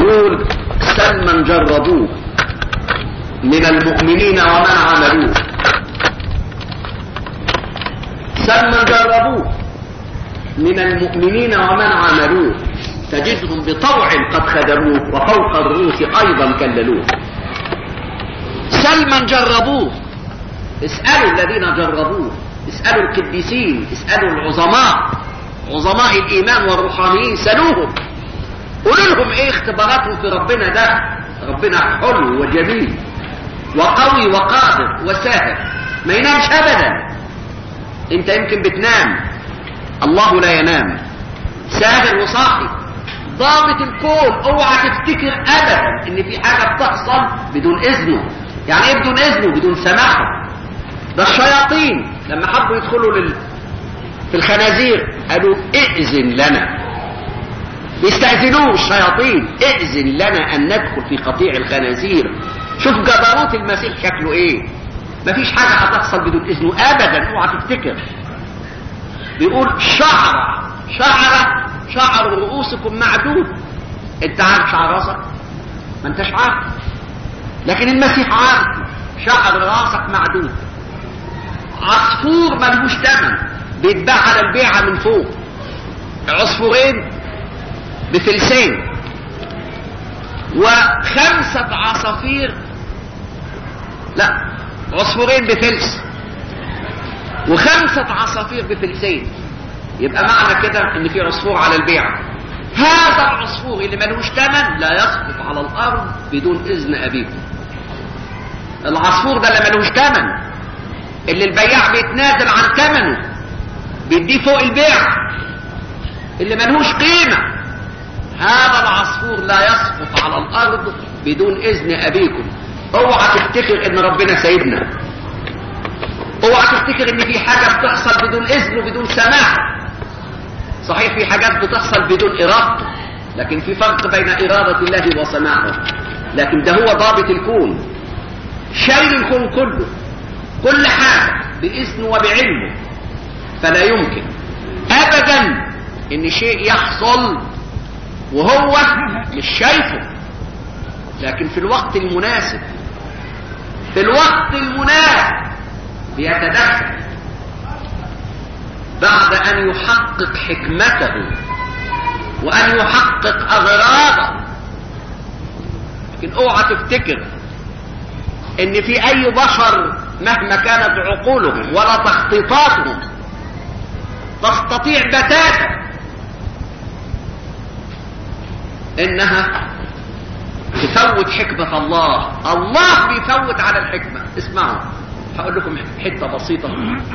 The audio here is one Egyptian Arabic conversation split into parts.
يقول سلما جربوه من المؤمنين ومن عملوه سلما جربوه من المؤمنين ومن عملوه تجدهم بطوع قد خدموه وفوق الرؤوس ايضا كللوه سلما جربوه اسألوا الذين جربوه اسألوا القديسين اسألوا العظماء عظماء الإيمان والروحانيين سألوهم قولوا لهم ايه اختباراتهم في ربنا ده ربنا حلو وجميل وقوي وقادر وساهر ما ينامش ابدا انت يمكن بتنام الله لا ينام ساهر وصاحي ضابط الكون اوعى تفتكر ابدا ان في حاجه بتحصل بدون اذنه يعني ايه بدون اذنه بدون سماحه ده الشياطين لما حبوا يدخلوا لل... في الخنازير قالوا ائذن لنا بيستأذنوه الشياطين ائذن لنا ان ندخل في قطيع الخنازير شوف جبروت المسيح شكله ايه مفيش حاجة هتحصل بدون اذنه ابدا اوعى تفتكر بيقول شعر شعر شعر رؤوسكم معدود انت عارف شعر راسك ما انتش عارف لكن المسيح عارف شعر راسك معدود عصفور ملهوش ثمن بيتباع على البيعة من فوق عصفورين بفلسين وخمسة عصافير لا عصفورين بفلس وخمسة عصافير بفلسين يبقى معنى كده ان في عصفور على البيع هذا العصفور اللي ملوش ثمن لا يسقط على الارض بدون اذن ابيكم العصفور ده اللي ملوش ثمن اللي البياع بيتنازل عن ثمنه بيديه فوق البيع اللي ملهوش قيمة هذا العصفور لا يسقط على الارض بدون اذن ابيكم اوعى تفتكر ان ربنا سيدنا اوعى تفتكر ان في حاجة بتحصل بدون اذن وبدون سماح صحيح في حاجات بتحصل بدون ارادته لكن في فرق بين ارادة الله وسماحه لكن ده هو ضابط الكون شايل الكون كله كل حاجة بإذنه وبعلمه فلا يمكن أبدا إن شيء يحصل وهو مش شايفه لكن في الوقت المناسب في الوقت المناسب بيتدخل بعد أن يحقق حكمته وأن يحقق أغراضه لكن اوعى تفتكر ان في اي بشر مهما كانت عقولهم ولا تخطيطاتهم تستطيع بتاتا انها تفوت حكمة الله الله بيفوت على الحكمة اسمعوا هقول لكم حتة بسيطة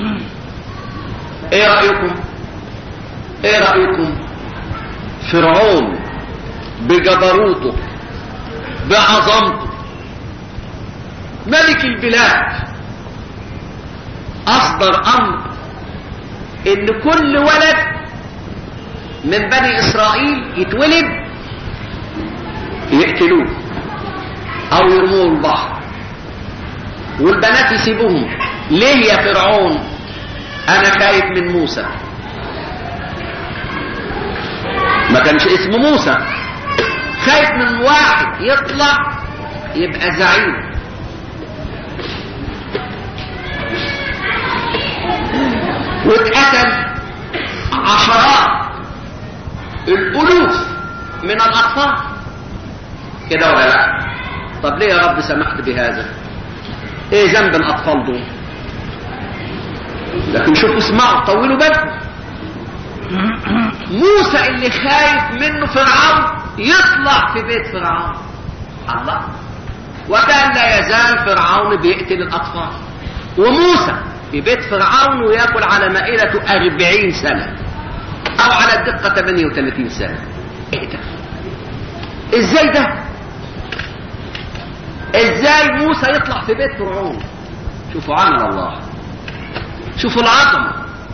ايه رأيكم ايه رأيكم فرعون بجبروته بعظمته ملك البلاد اصدر امر ان كل ولد من بني اسرائيل يتولد يقتلوه او يرموه البحر والبنات يسيبوهم ليه يا فرعون انا خايف من موسى ما كانش اسمه موسى خايف من واحد يطلع يبقى زعيم واتقتل عشرات الالوف من الاطفال كده ولا لا طب ليه يا رب سمحت بهذا ايه ذنب الاطفال دول لكن شوفوا اسمعوا طولوا بالكم موسى اللي خايف منه فرعون يطلع في بيت فرعون الله وكان لا يزال فرعون بيقتل الاطفال وموسى في بيت فرعون وياكل على مائدته أربعين سنة أو على الدقة 38 سنة إيه ده؟ إزاي ده؟ إزاي موسى يطلع في بيت فرعون؟ شوفوا عمل الله شوفوا العظمة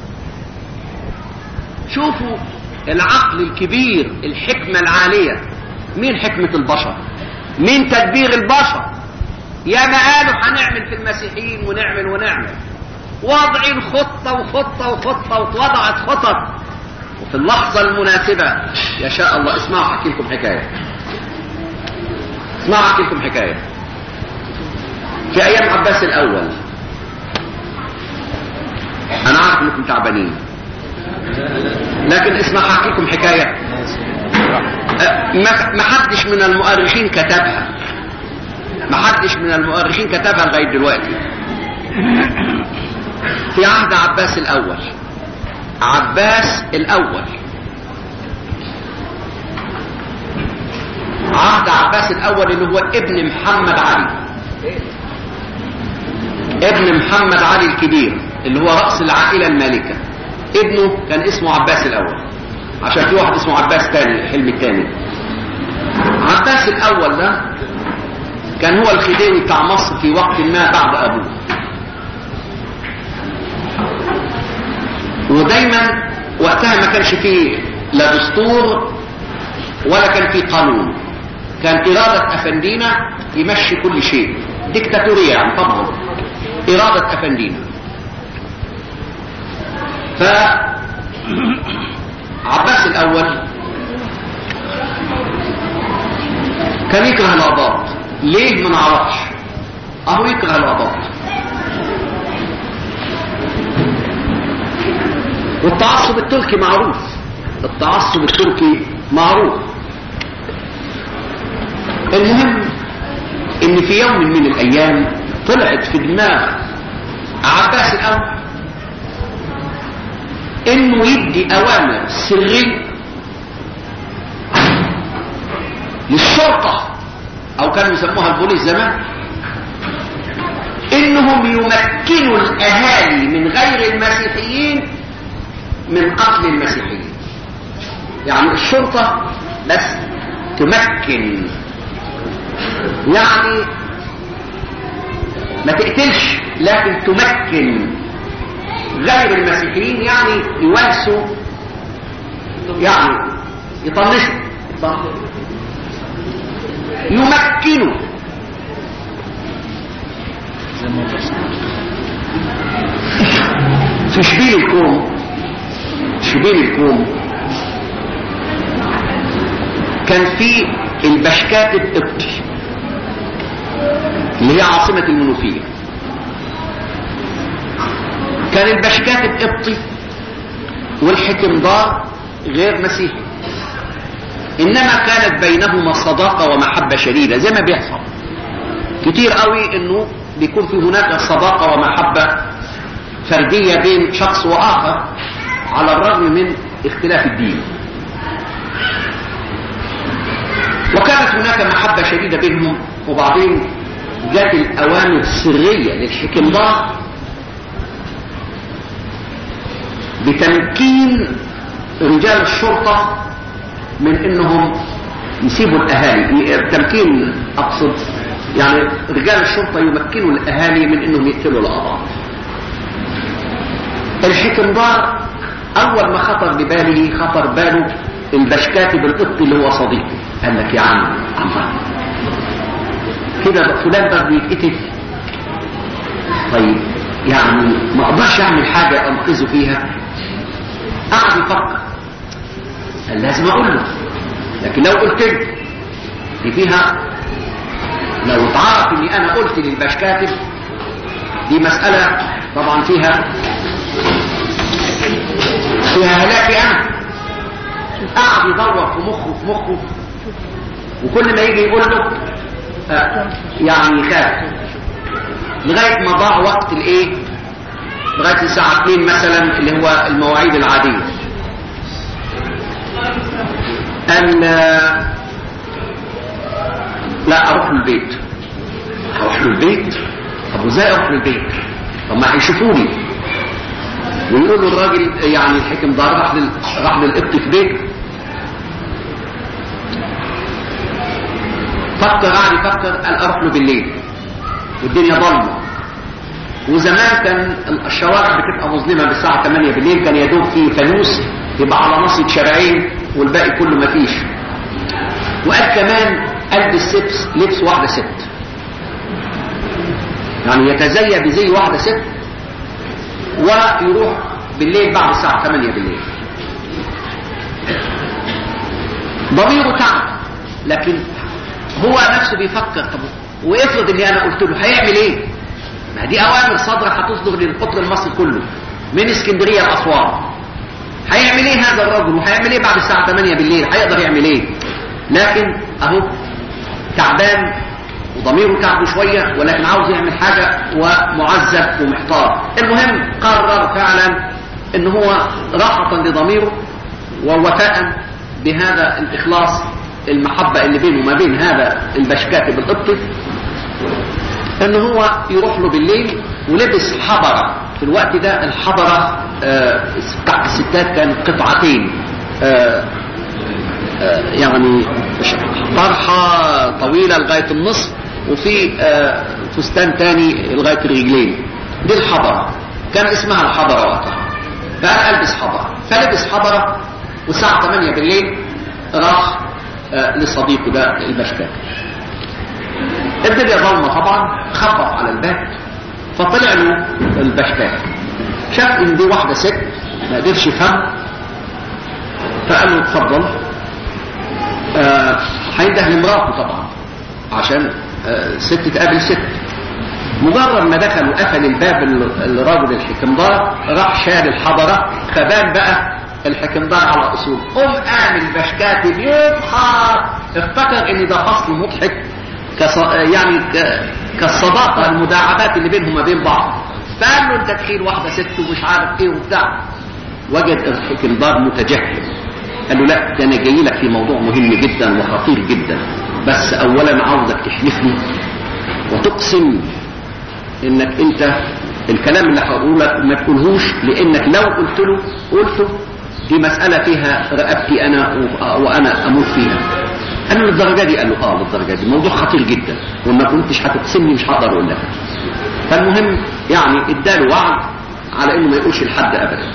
شوفوا العقل الكبير الحكمة العالية مين حكمة البشر مين تدبير البشر يا ما قالوا هنعمل في المسيحيين ونعمل ونعمل وضعين خطة وخطة وخطة ووضعت خطط وفي اللحظة المناسبة يشاء الله اسمعوا احكي لكم حكاية اسمعوا احكي لكم حكايه في ايام عباس الاول انا عارف انكم تعبانين لكن اسمع احكي لكم حكايه أه، ما ما حدش من المؤرخين كتبها ما حدش من المؤرخين كتبها لغايه دلوقتي في عهد عباس الاول عباس الاول عهد عباس الاول اللي هو ابن محمد علي ابن محمد علي الكبير اللي هو رأس العائلة المالكة ابنه كان اسمه عباس الاول عشان في واحد اسمه عباس تاني حلمي التاني عباس الاول ده كان هو الخديوي بتاع مصر في وقت ما بعد ابوه ودايما وقتها ما كانش فيه لا دستور ولا كان فيه قانون كان إرادة أفندينا يمشي كل شيء ديكتاتورية يعني طبعا إرادة أفندينا ف عباس الأول كان يكره الأباط ليه ما نعرفش أهو يكره الأباط والتعصب التركي معروف التعصب التركي معروف المهم ان في يوم من الايام طلعت في دماغ عباس الاول انه يدي اوامر سرية للشرطة او كانوا يسموها البوليس زمان انهم يمكنوا الاهالي من غير المسيحيين من قتل المسيحيين يعني الشرطة بس تمكن يعني ما تقتلش لكن تمكن غير المسيحيين يعني يوانسوا يعني يطنشوا يمكنوا في شبيل الكوم شبيل الكوم كان في البشكاتب قبطي اللي هي عاصمة المنوفية كان البشكاتب قبطي والحكمدار غير مسيحي انما كانت بينهما صداقة ومحبة شديدة زي ما بيحصل كتير قوي انه بيكون في هناك صداقة ومحبة فردية بين شخص واخر على الرغم من اختلاف الدين وكانت هناك محبة شديدة بينهم وبعدين جات الأوامر السرية للحكمدار بتمكين رجال الشرطة من انهم يسيبوا الاهالي تمكين اقصد يعني رجال الشرطة يمكنوا الاهالي من انهم يقتلوا الاباط الحكمدار اول ما خطر بباله خطر باله البشكاتب القبطي اللي هو صديقه قال لك يا عم الله كده فلان ده بيتقتل طيب يعني ما اقدرش اعمل حاجه انقذه فيها قعد يفكر قال لازم اقول له لكن لو قلت له دي فيها لو اتعرف اني انا قلت للبشكاتب دي مساله طبعا فيها فيها هلاكي انا قعد يدور في مخه في مخه وكل ما يجي يقول له آه يعني يخاف لغايه ما ضاع وقت الايه لغايه الساعه 2 مثلا اللي هو المواعيد العاديه قال لا اروح له البيت اروح له البيت طب وازاي اروح له البيت طب ما هيشوفوني ويقولوا الراجل يعني الحكم ده راح لل... راح للقط في بيته فكر قاعد يفكر قال اروح له بالليل والدنيا ضلمه وزمان كان الشوارع بتبقى مظلمه بالساعه 8 بالليل كان يدوب فيه فانوس يبقى على نص شارعين والباقي كله مفيش وقال كمان البس لبس لبس واحده ست يعني يتزي بزي واحده ست ويروح بالليل بعد الساعه 8 بالليل ضميره تعب لكن هو نفسه بيفكر طب وافرض اللي انا قلت له هيعمل ايه ما دي اوامر صادره هتصدر للقطر المصري كله من اسكندريه لاسوان هيعمل ايه هذا الرجل وهيعمل ايه بعد الساعه 8 بالليل هيقدر يعمل ايه لكن اهو تعبان وضميره تعبه شويه ولكن عاوز يعمل حاجه ومعذب ومحتار المهم قرر فعلا ان هو راحه لضميره ووفاء بهذا الاخلاص المحبه اللي بينه وما بين هذا البشكاتب القبطي ان هو يروح له بالليل ولبس حبره في الوقت ده الحبره آه بتاعت الستات كانت قطعتين آه آه يعني طرحه طويله لغايه النصف وفي فستان تاني لغايه الرجلين دي الحبره كان اسمها الحبره وقتها فقال البس حبره فلبس حبره والساعه 8 بالليل راح لصديقه ده البشكاك الدنيا ظلمه طبعا خبط على الباب فطلع له البشكاك شاف ان دي واحده ست ما قدرش يفهم فقال له اتفضل هينده لمراته طبعا عشان آه ست تقابل ست مجرد ما دخل وقفل الباب الراجل الحكمدار راح شال الحضره فبان بقى الحكمدار على اصول قم قام البشكاتب يضحك افتكر ان ده فصل مضحك كص... يعني ك... كالصداقه المداعبات اللي بينهم وبين بعض فقال له انت تخيل واحده ست ومش عارف ايه وبتاع وجد الحكمدار متجهم قال له لا ده انا جاي لك في موضوع مهم جدا وخطير جدا بس اولا عاوزك تحلفني وتقسم انك انت الكلام اللي هقوله لك ما تقولهوش لانك لو قلت له قلته دي مسألة فيها رقبتي أنا وأنا أموت فيها قال له للدرجة دي قال له آه للدرجة دي موضوع خطير جدا وما كنتش هتقسمني مش هقدر أقول لك فالمهم يعني اداله وعد على إنه ما يقولش لحد أبدا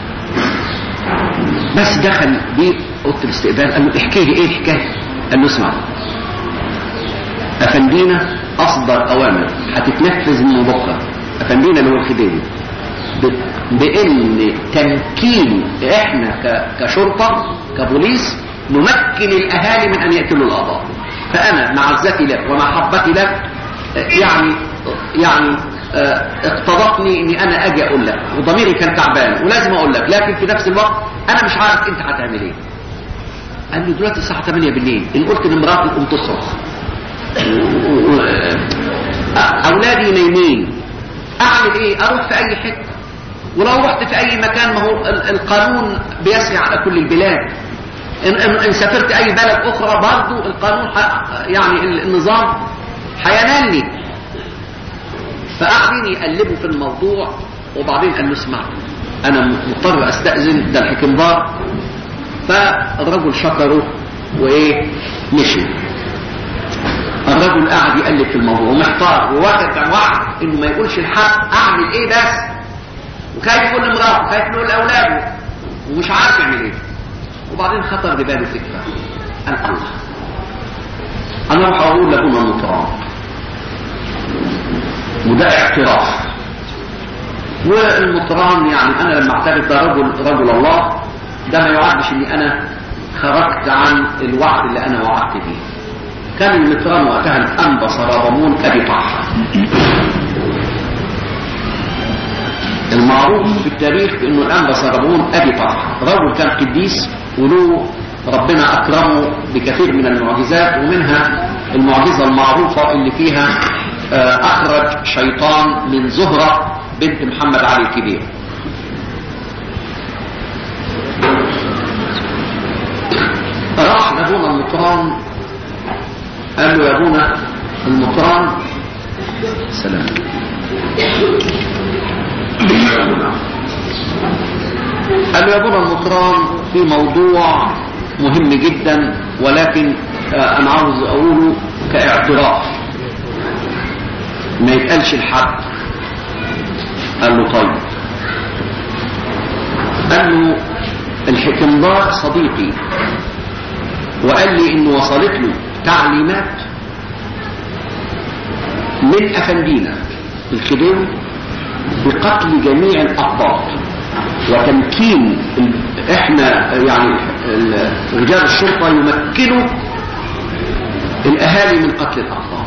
بس دخل بيه أوضة الاستقبال قال له احكي لي إيه الحكاية قال له اسمع أفندينا أصدر أوامر هتتنفذ من بكرة أفندينا اللي هو الخديوي بان تمكين احنا كشرطة كبوليس نمكن الاهالي من ان يقتلوا الاباء فانا معزتي لك ومحبتي لك يعني يعني اقتضتني اني انا اجي اقول لك وضميري كان تعبان ولازم اقول لك لكن في نفس الوقت انا مش عارف انت هتعمل ايه قال له دلوقتي الساعه 8 بالليل ان قلت لمراتي قوم تصرخ اولادي نايمين اعمل ايه اروح في اي حته ولو رحت في اي مكان ما هو القانون بيسري على كل البلاد ان, إن سافرت اي بلد اخرى برضو القانون يعني النظام هينالني فقاعدين يقلبوا في الموضوع وبعدين قال له اسمع انا مضطر استاذن ده الحكمدار فالرجل شكره وايه مشي الرجل قاعد يقلب في الموضوع ومحتار وواخد كان وعد انه ما يقولش الحق اعمل ايه بس وخايف يقول لمراته وخايف يقول لاولاده ومش عارف يعمل ايه وبعدين خطر بباله فكره قال الله انا راح اقول لابونا النطران وده اعتراف والمطران يعني انا لما اعترف ده رجل رجل الله ده ما يعدش اني انا خرجت عن الوعد اللي انا وعدت بيه كان المطران وقتها الانبا صرابمون ابي طه المعروف في التاريخ انه الانبا صرابمون ابي طه رجل كان قديس وله ربنا اكرمه بكثير من المعجزات ومنها المعجزه المعروفه اللي فيها اخرج شيطان من زهره بنت محمد علي الكبير راح لابونا المطران قال له يا ابونا المطران سلام قال له يا ابونا المطران في موضوع مهم جدا ولكن انا عاوز اقوله كاعتراف ما يتقالش لحد قال له طيب قال له الحكمدار صديقي وقال لي انه وصلت له تعليمات من افندينا الخديوي بقتل جميع الاقباط وتمكين احنا يعني رجال الشرطه يمكنوا الاهالي من قتل الاطفال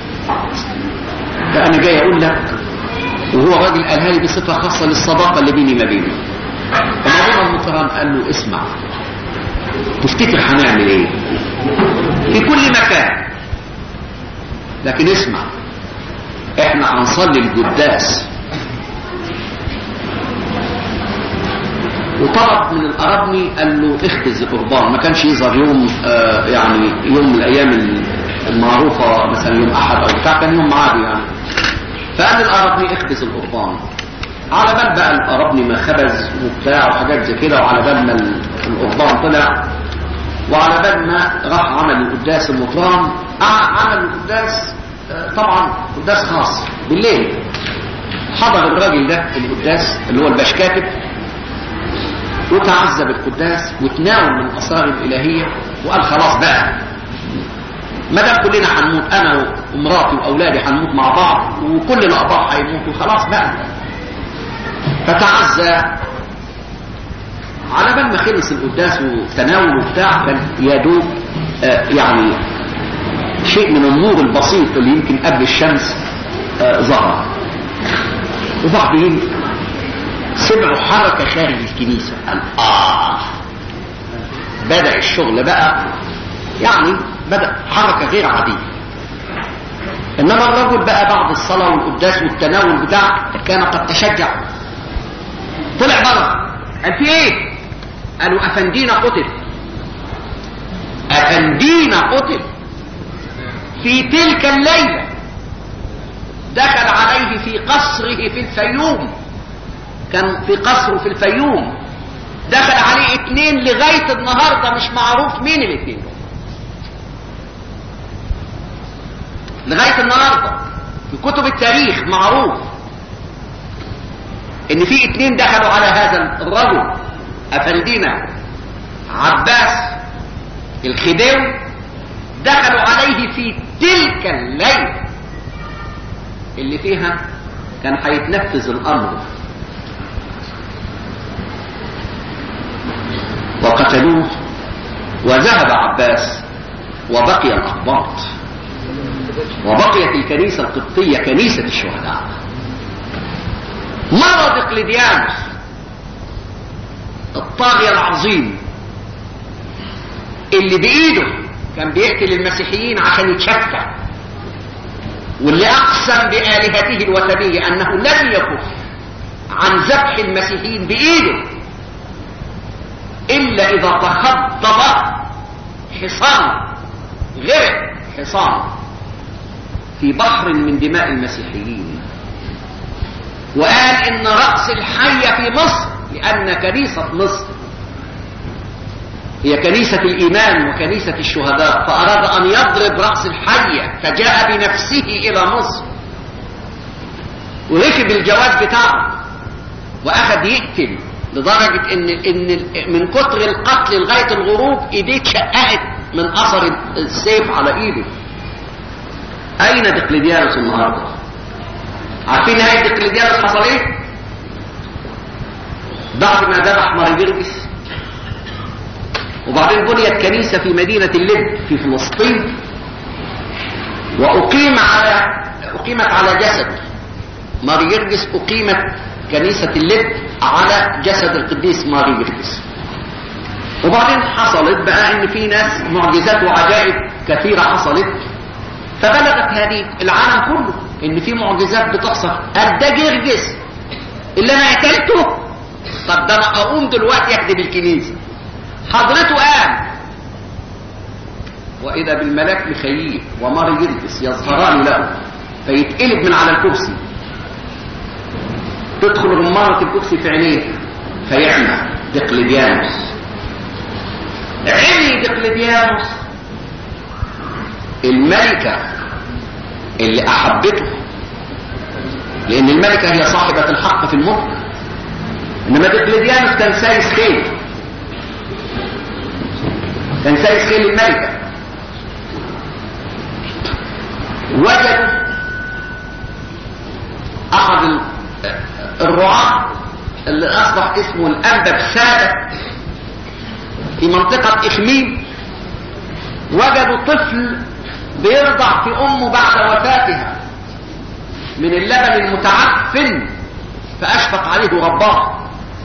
فانا جاي اقول لك وهو راجل قالها لي بصفه خاصه للصداقه اللي بيني ما بينه فموضوع المطران قال له اسمع تفتكر هنعمل ايه في كل مكان لكن اسمع احنا هنصلي القداس وطلب من الأرابني قال له اخبز القربان ما كانش يظهر يوم آه يعني يوم من الأيام المعروفة مثلا يوم أحد أو بتاع كان يوم عادي يعني فقال الأرابني اخبز القربان على بال بقى الأرابني ما خبز وبتاع وحاجات زي كده وعلى بال ما القربان طلع وعلى بال ما راح عمل القداس المطران عمل القداس آه طبعا قداس خاص بالليل حضر الراجل ده القداس اللي هو البشكاتب وتعزى بالقداس وتناول من الاسرار الالهيه وقال خلاص بقى ما دام كلنا هنموت انا ومراتي واولادي هنموت مع بعض وكل الاقباط هيموتوا خلاص بقى فتعزى على بال ما خلص القداس وتناول وبتاع كان يا دوب آه يعني شيء من النور البسيط اللي يمكن قبل الشمس آه ظهر وبعدين سمعوا حركة خارج الكنيسة قال آه بدأ الشغل بقى يعني بدأ حركة غير عادية إنما الرجل بقى بعد الصلاة والقداس والتناول بتاع كان قد تشجع طلع بره قال في ايه قالوا أفندينا قتل أفندينا قتل في تلك الليلة دخل عليه في قصره في الفيوم كان في قصره في الفيوم دخل عليه اتنين لغاية النهاردة مش معروف مين الاتنين لغاية النهاردة في كتب التاريخ معروف ان في اتنين دخلوا على هذا الرجل افندينا عباس الخديوي دخلوا عليه في تلك الليلة اللي فيها كان هيتنفذ الامر وقتلوه وذهب عباس وبقي الأقباط وبقيت الكنيسة القبطية كنيسة الشهداء مرض دقلديانوس الطاغية العظيم اللي بإيده كان بيقتل المسيحيين عشان يتشفع واللي أقسم بآلهته الوثنية أنه لن يكف عن ذبح المسيحيين بإيده إلا إذا تخضب حصان غرق حصان في بحر من دماء المسيحيين وقال إن رأس الحية في مصر لأن كنيسة مصر هي كنيسة الإيمان وكنيسة الشهداء فأراد أن يضرب رأس الحية فجاء بنفسه إلى مصر وركب الجواد بتاعه وأخذ يقتل لدرجة إن إن من كتر القتل لغاية الغروب إيديه اتشققت من أثر السيف على إيده. أين دقلديانوس النهارده؟ عارفين نهاية دقلديانوس حصل إيه؟ بعد ما ذبح ماريجرجس وبعدين بنيت كنيسة في مدينة اللب في فلسطين وأقيم على أقيمت على جسد ماريجرجس أقيمت كنيسة اللب على جسد القديس ماري جرجس وبعدين حصلت بقى ان في ناس معجزات وعجائب كثيرة حصلت فبلغت هذه العالم كله ان في معجزات بتحصل قال ده جرجس اللي انا قتلته طب ده انا اقوم دلوقتي اخدم الكنيسة حضرته قام واذا بالملاك مخيل وماري جرجس يظهران له فيتقلب من على الكرسي تدخل رمانة الكرسي في عينيه فيعمى دقلديانوس عمي دقلديانوس الملكة اللي أحبته لأن الملكة هي صاحبة الحق في الملك إنما دقلديانوس كان سايس خيل كان سايس خيل الملكة وجدوا أحد الرعاة اللي أصبح اسمه الأنبا بسادة في منطقة إخميم وجدوا طفل بيرضع في امه بعد وفاتها من اللبن المتعفن فاشفق عليه رباه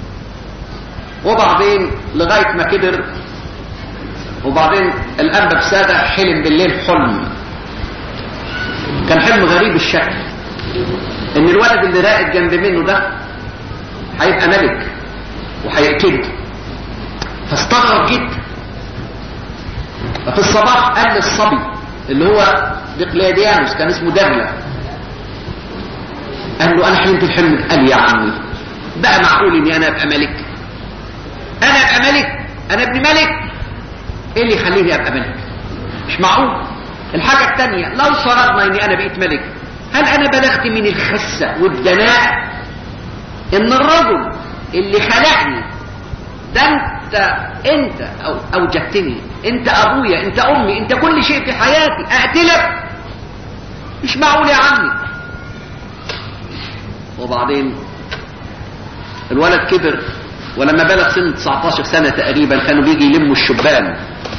وبعدين لغايه ما كبر وبعدين الانبا بساده حلم بالليل حلم كان حلم غريب الشكل ان الولد اللي راقد جنب منه ده هيبقى ملك وهيقتله فاستغرب جدا ففي الصباح قال للصبي اللي هو دقلاديانوس كان اسمه دغله قال له انا حلمت الحلم قال يا عمي بقى معقول اني انا ابقى ملك انا ابقى ملك انا ابن ملك ايه اللي يخليني ابقى ملك مش معقول الحاجه الثانيه لو فرضنا اني انا بقيت ملك هل انا بلغت من الخسه والدناء ان الرجل اللي خلقني ده انت انت او اوجدتني انت ابويا انت امي انت كل شيء في حياتي اقتلك مش معقول يا عمي وبعدين الولد كبر ولما بلغ سن 19 سنة تقريبا كانوا بيجي يلموا الشبان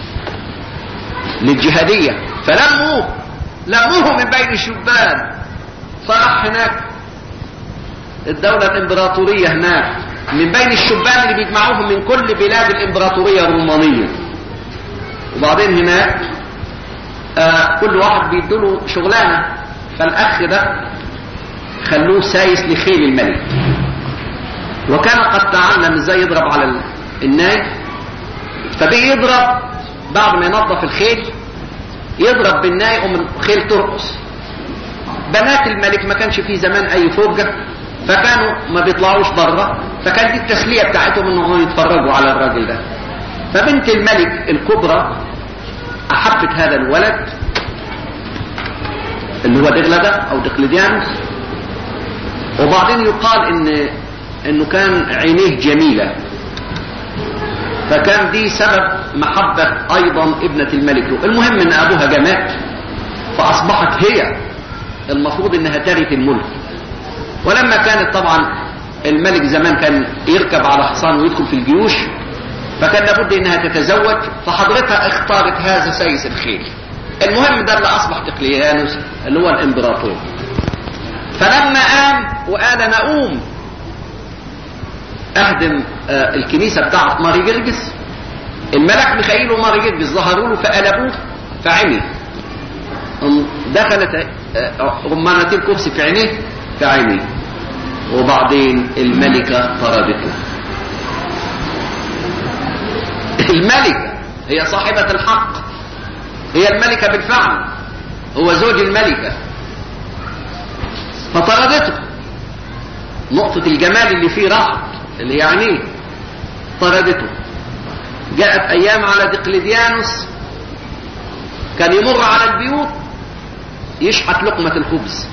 للجهادية فلموه لموه من بين الشبان فراح هناك الدولة الامبراطورية هناك من بين الشبان اللي بيجمعوهم من كل بلاد الامبراطورية الرومانية وبعدين هناك آه كل واحد بيدوله شغلانة فالاخ ده خلوه سايس لخيل الملك وكان قد تعلم ازاي يضرب على الناي فبقي يضرب بعد ما ينظف الخيل يضرب بالناي ومن الخيل ترقص بنات الملك ما كانش فيه زمان اي فرجة فكانوا ما بيطلعوش بره فكان دي التسلية بتاعتهم انهم يتفرجوا على الراجل ده فبنت الملك الكبرى احبت هذا الولد اللي هو دغلدة او دقلديانوس وبعدين يقال ان انه كان عينيه جميلة فكان دي سبب محبة ايضا ابنة الملك له المهم ان ابوها جمات فاصبحت هي المفروض انها ترث الملك ولما كانت طبعا الملك زمان كان يركب على حصان ويدخل في الجيوش فكان لابد انها تتزوج فحضرتها اختارت هذا سيس الخيل المهم ده اللي اصبح دقليانوس اللي هو الامبراطور فلما قام وقال انا اقوم اهدم آه الكنيسه بتاعت ماري جرجس الملك ميخائيل وماري جرجس ظهروا له فقلبوه فعمي دخلت آه رمانة الكرسي في عينيه في عينيه وبعدين الملكة طردته الملكة هي صاحبة الحق هي الملكة بالفعل هو زوج الملكة فطردته نقطة الجمال اللي فيه راحت اللي يعني طردته جاءت ايام على دقلديانوس كان يمر على البيوت يشحت لقمة الخبز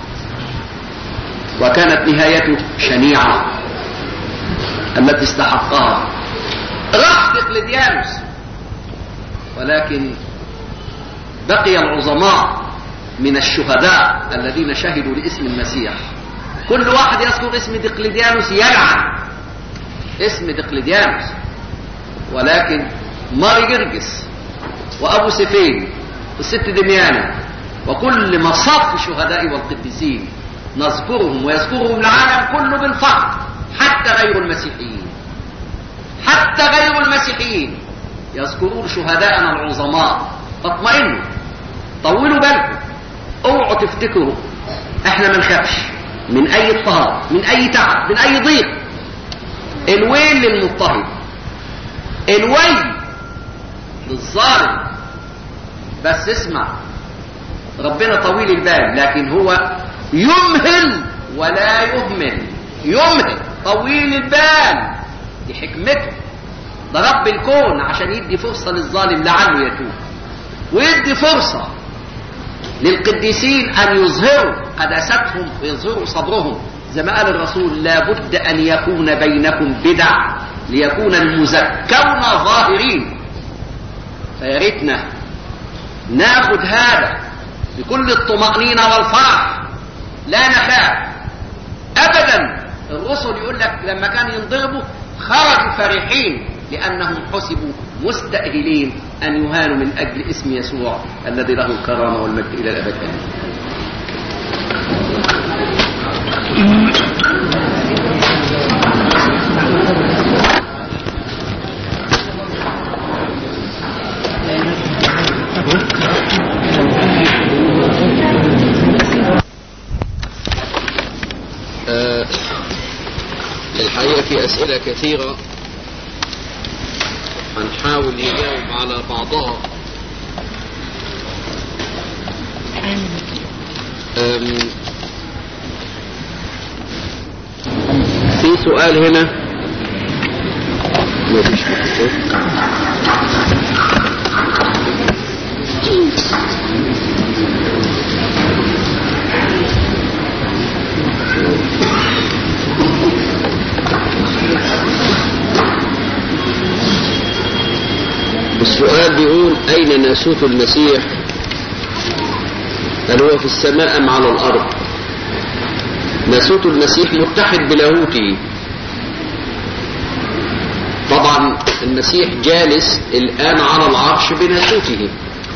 وكانت نهايته شنيعة التي استحقها راح دقلديانوس ولكن بقي العظماء من الشهداء الذين شهدوا لاسم المسيح كل واحد يذكر اسم دقلديانوس يلعن اسم دقلديانوس ولكن ماري جرجس وابو سفين والست دميانة وكل مصاف الشهداء والقديسين نذكرهم ويذكرهم العالم كله بالفخر حتى غير المسيحيين حتى غير المسيحيين يذكرون شهداءنا العظماء فاطمئنوا طولوا بالكم اوعوا تفتكروا احنا ما نخافش من اي اضطهاد من اي تعب من اي ضيق الويل للمضطهد الويل للظالم بس اسمع ربنا طويل البال لكن هو يمهل ولا يهمل يمهل طويل البال دي حكمته ده رب الكون عشان يدي فرصة للظالم لعله يتوب ويدي فرصة للقديسين أن يظهروا قداستهم ويظهروا صبرهم زي ما قال الرسول لابد أن يكون بينكم بدع ليكون المزكون ظاهرين فيا ريتنا ناخد هذا بكل الطمأنينة والفرح لا نخاف أبدا الرسل يقول لك لما كان ينضربوا خرجوا فرحين لأنهم حسبوا مستأهلين أن يهانوا من أجل اسم يسوع الذي له الكرامة والمجد إلى الأبد آمين آه، الحقيقة في أسئلة كثيرة هنحاول نجاوب على بعضها أم، في سؤال هنا مفيش مكتوب. السؤال بيقول أين ناسوت المسيح هل هو في السماء أم على الأرض ناسوت المسيح متحد بلاهوته طبعا المسيح جالس الآن على العرش بناسوته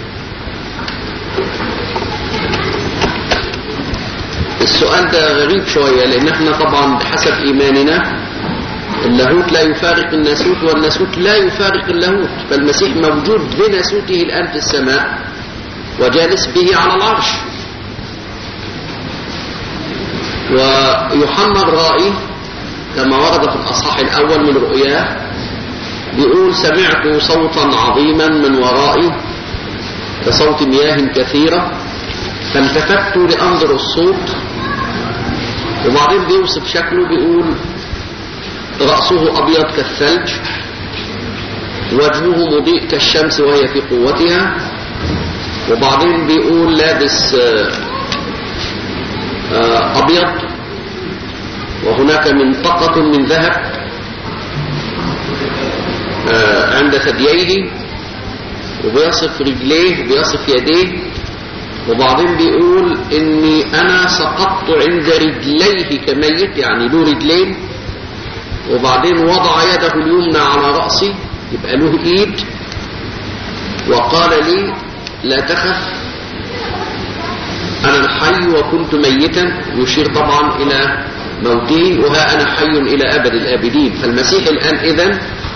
السؤال ده غريب شوية لأن احنا طبعا بحسب إيماننا اللاهوت لا يفارق الناسوت والناسوت لا يفارق اللاهوت فالمسيح موجود بناسوته الآن في السماء وجالس به على العرش ويوحنا الرائي كما ورد في الأصحاح الأول من رؤياه بيقول سمعت صوتا عظيما من ورائي كصوت مياه كثيرة فالتفت لأنظر الصوت وبعدين بيوصف شكله بيقول رأسه أبيض كالثلج وجهه مضيء كالشمس وهي في قوتها وبعدين بيقول لابس آه، آه، أبيض وهناك منطقة من ذهب آه، عند ثدييه وبيصف رجليه وبيصف يديه وبعدين بيقول اني انا سقطت عند رجليه كميت يعني له رجلين وبعدين وضع يده اليمنى على رأسي يبقى له ايد وقال لي لا تخف انا الحي وكنت ميتا يشير طبعا الى موته وها انا حي الى ابد الابدين فالمسيح الان اذن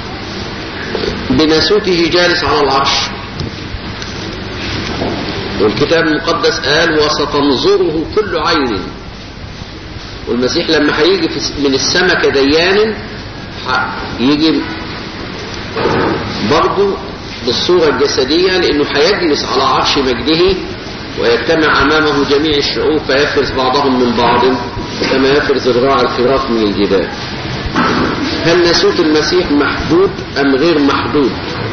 بناسوته جالس على العرش والكتاب المقدس قال وستنظره كل عين والمسيح لما هيجي في- من السماء كديان ح- يجي برضه بالصورة الجسدية لأنه هيجلس على عرش مجده ويجتمع أمامه جميع الشعوب فيفرز بعضهم من بعض كما يفرز الراعي الفراق من الجبال هل ناسوت المسيح محدود أم غير محدود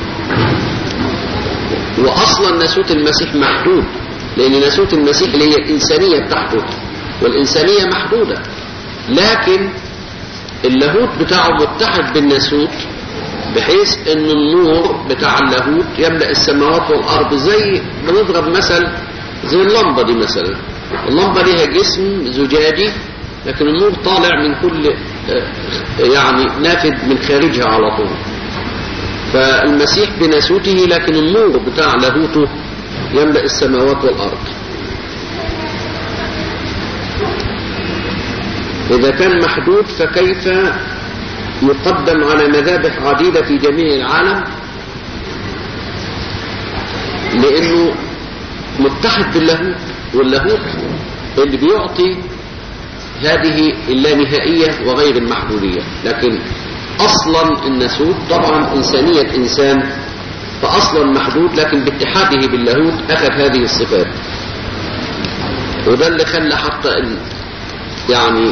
وأصلا ناسوت المسيح محدود لأن ناسوت المسيح اللي هي الإنسانية بتاعته والإنسانية محدودة لكن اللاهوت بتاعه متحد بالناسوت بحيث ان النور بتاع اللاهوت يملأ السماوات والارض زي بنضرب مثل زي اللمبة دي مثلا اللمبة ليها جسم زجاجي لكن النور طالع من كل آه، يعني نافذ من خارجها على طول فالمسيح بناسوته لكن النور بتاع لاهوته يملأ السماوات والارض إذا كان محدود فكيف يقدم على مذابح عديدة في جميع العالم لأنه متحد باللاهوت واللاهوت اللي بيعطي هذه اللانهائية وغير المحدودية لكن أصلا الناسوت طبعا إنسانية إنسان فأصلا محدود لكن باتحاده باللاهوت أخذ هذه الصفات وده اللي خلى حتى ال- يعني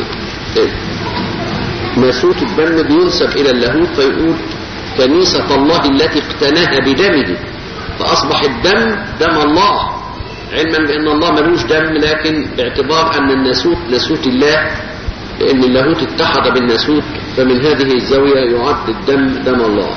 ناسوت الدم بينسب إلى اللاهوت فيقول كنيسة الله التي اقتناها بدمه فأصبح الدم دم الله علما بأن الله ملوش دم لكن باعتبار أن الناسوت ناسوت الله لأن اللاهوت اتحد بالناسوت فمن هذه الزاوية يعد الدم دم الله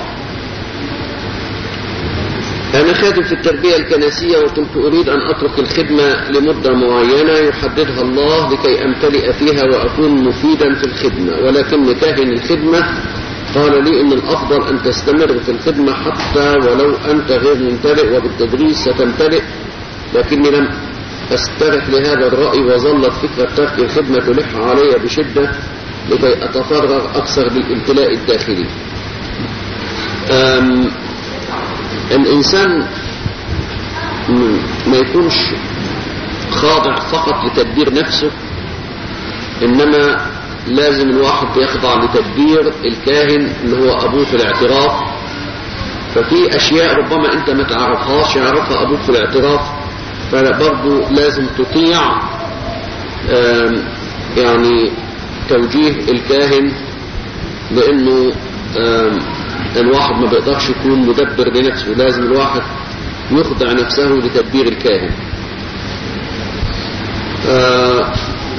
أنا خادم في التربية الكنسية وكنت أريد أن أترك الخدمة لمدة معينة يحددها الله لكي أمتلئ فيها وأكون مفيدا في الخدمة ولكن كاهن الخدمة قال لي إن الأفضل أن تستمر في الخدمة حتى ولو أنت غير ممتلئ وبالتدريج ستمتلئ لكني لم أسترح لهذا الرأي وظلت فكرة ترك الخدمة تلح علي بشدة لكي أتفرغ أكثر للامتلاء الداخلي أم الإنسان م- ما يكونش خاضع فقط لتدبير نفسه إنما لازم الواحد يخضع لتدبير الكاهن اللي هو أبوه في الاعتراف ففي أشياء ربما أنت ما تعرفهاش يعرفها أبوك في الاعتراف فبرضه لازم تطيع آم، يعني توجيه الكاهن لأنه آم، الواحد ما بيقدرش يكون مدبر لنفسه لازم الواحد يخضع نفسه لتدبير الكاهن آه،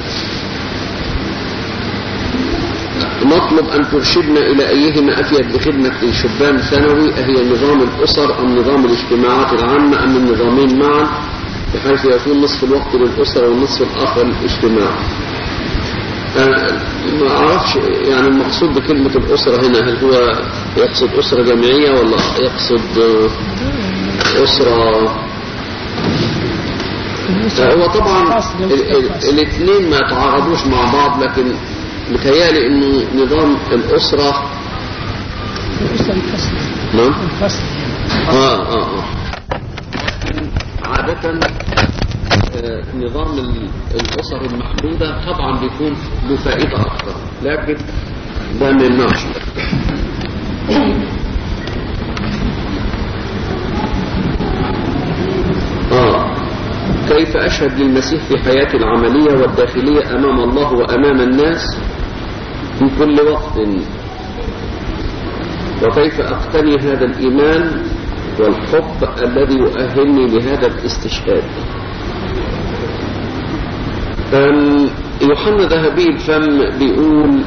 نطلب أن ترشدنا إلى أيهما أفيد لخدمة الشبان ثانوي أهي نظام الأسر أم نظام الاجتماعات العامة أم النظامين معا بحيث يكون نصف الوقت للأسرة والنصف الآخر للاجتماع أنا ما أعرفش يعني المقصود بكلمة الأسرة هنا هل هو يقصد أسرة جامعية ولا يقصد آه، أسرة هو طبعا الاثنين ما يتعارضوش مع بعض لكن متهيألي انه نظام الاسره الأسرة الفصل نعم الفصل اه اه اه عادة آه، نظام ال- الأسر المحدودة طبعا بيكون له فائدة أكثر لكن ده ما يمنعش آه كيف أشهد للمسيح في حياتي العملية والداخلية أمام الله وأمام الناس في كل وقت وكيف أقتني هذا الإيمان والحب الذي يؤهلني لهذا الاستشهاد أم، يوحنا ذهبي الفم بيقول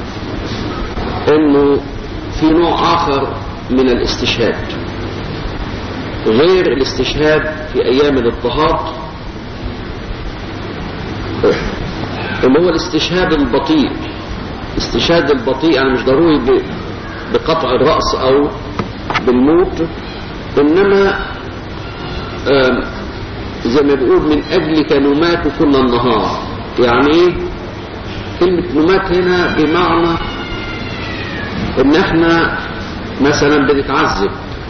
انه في نوع اخر من الاستشهاد غير الاستشهاد في ايام الاضطهاد اللي هو الاستشهاد البطيء الاستشهاد البطيء يعني مش ضروري ب- بقطع الرأس او بالموت انما آم، زي ما بيقول من اجلك نمات كل النهار يعني ايه كلمة نمات هنا بمعنى ان احنا مثلا بنتعذب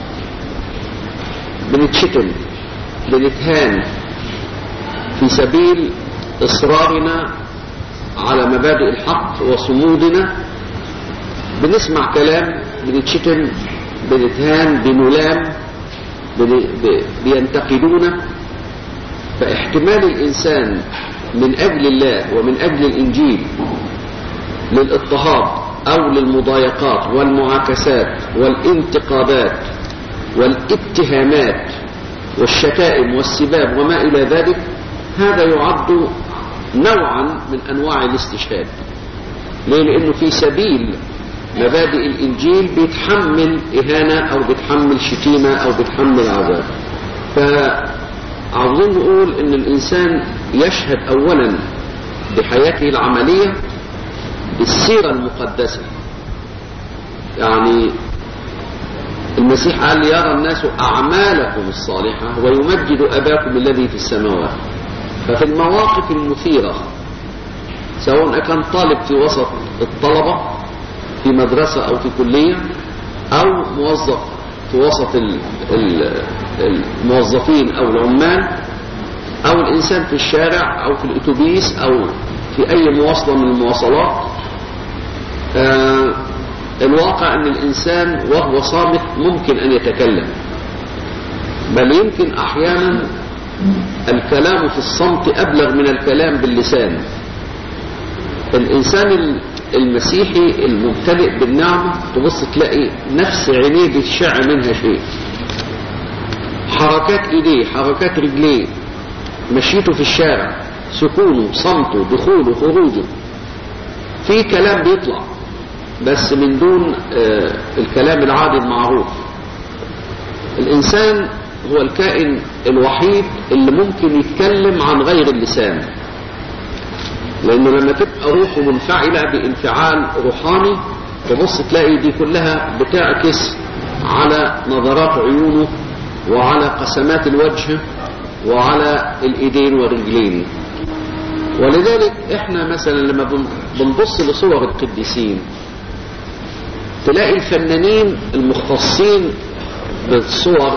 بنتشتم بنتهان في سبيل اصرارنا على مبادئ الحق وصمودنا بنسمع كلام بنتشتم بنتهان بنلام بن- ب- بينتقدونا فاحتمال الإنسان من أجل الله ومن أجل الإنجيل للاضطهاد أو للمضايقات والمعاكسات والانتقادات والاتهامات والشتائم والسباب وما إلى ذلك هذا يعد نوعا من أنواع الاستشهاد ليه؟ لأنه في سبيل مبادئ الإنجيل بيتحمل إهانة أو بيتحمل شتيمة أو بيتحمل عذاب فعاوزين نقول إن الإنسان يشهد أولا بحياته العملية بالسيرة المقدسة يعني المسيح قال يرى الناس أعمالكم الصالحة ويمجد أباكم الذي في السماوات ففي المواقف المثيرة سواء كان طالب في وسط الطلبة في مدرسة أو في كلية أو موظف في وسط ال- ال- الموظفين أو العمال أو الإنسان في الشارع أو في الأتوبيس أو في أي مواصلة من المواصلات آه، الواقع أن الإنسان وهو صامت ممكن أن يتكلم بل يمكن أحيانا الكلام في الصمت أبلغ من الكلام باللسان الإنسان ال- المسيحي الممتلئ بالنعمة تبص تلاقي نفس عينيه بتشع منها شيء حركات ايديه حركات رجليه مشيته في الشارع سكونه صمته دخوله خروجه في كلام بيطلع بس من دون آه، الكلام العادي المعروف الإنسان هو الكائن الوحيد اللي ممكن يتكلم عن غير اللسان لأنه لما تبقى روحه منفعلة بانفعال روحاني تبص تلاقي دي كلها بتعكس على نظرات عيونه وعلى قسمات الوجه وعلى الايدين والرجلين ولذلك احنا مثلا لما بن- بنبص لصور القديسين تلاقي الفنانين المختصين بالصور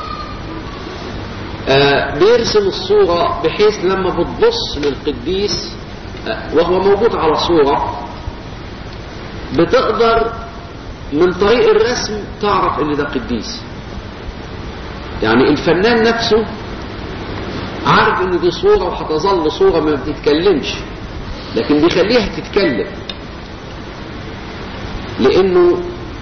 آه، بيرسم الصورة بحيث لما بتبص للقديس آه، وهو موجود على صورة بتقدر من طريق الرسم تعرف ان ده قديس يعني الفنان نفسه عارف ان دي صورة وهتظل صورة ما بتتكلمش لكن بيخليها تتكلم لانه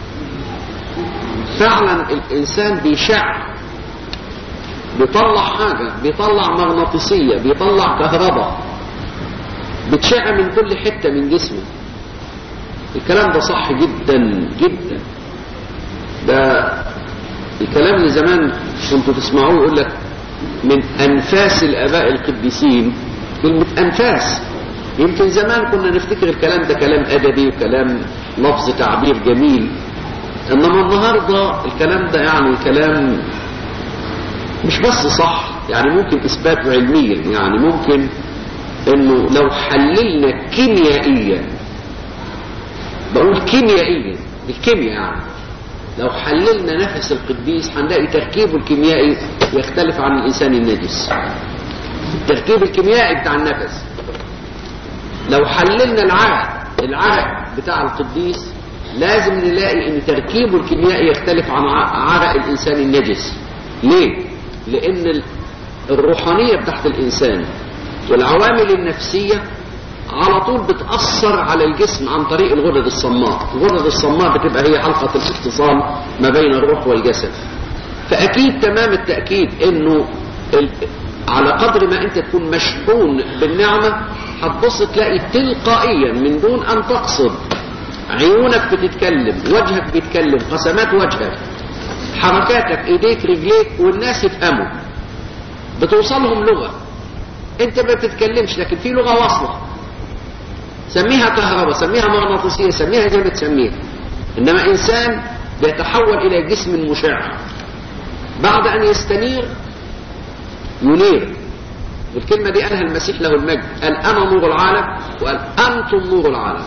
فعلا الانسان بيشع بيطلع حاجة بيطلع مغناطيسية بيطلع كهرباء بتشع من كل حتة من جسمه الكلام ده صح جدا جدا ده الكلام اللي زمان كنتوا تسمعوه يقول لك من أنفاس الآباء القديسين كلمة أنفاس يمكن زمان كنا نفتكر الكلام ده كلام أدبي وكلام لفظ تعبير جميل إنما النهاردة الكلام ده يعني كلام مش بس صح يعني ممكن إثباته علميا يعني ممكن إنه لو حللنا كيميائيا بقول كيميائيا الكيمياء يعني لو حللنا نفس القديس هنلاقي تركيبه الكيميائي يختلف عن الإنسان النجس التركيب الكيميائي بتاع النفس لو حللنا العرق العرق بتاع القديس لازم نلاقي ان تركيبه الكيميائي يختلف عن ع- عرق الانسان النجس ليه لان ال- الروحانيه بتاعت الانسان والعوامل النفسيه على طول بتاثر على الجسم عن طريق الغدد الصماء الغدد الصماء بتبقى هي حلقه الاتصال ما بين الروح والجسد فاكيد تمام التاكيد انه ال... على قدر ما انت تكون مشحون بالنعمه هتبص تلاقي تلقائيا من دون ان تقصد عيونك بتتكلم وجهك بيتكلم قسمات وجهك حركاتك ايديك رجليك والناس يفهموا بتوصلهم لغه انت ما بتتكلمش لكن في لغه واصله سميها كهرباء سميها مغناطيسيه سميها زي ما تسميها انما انسان بيتحول الى جسم مشع بعد ان يستنير ينير والكلمه دي قالها المسيح له المجد قال انا نور العالم وقال انتم نور العالم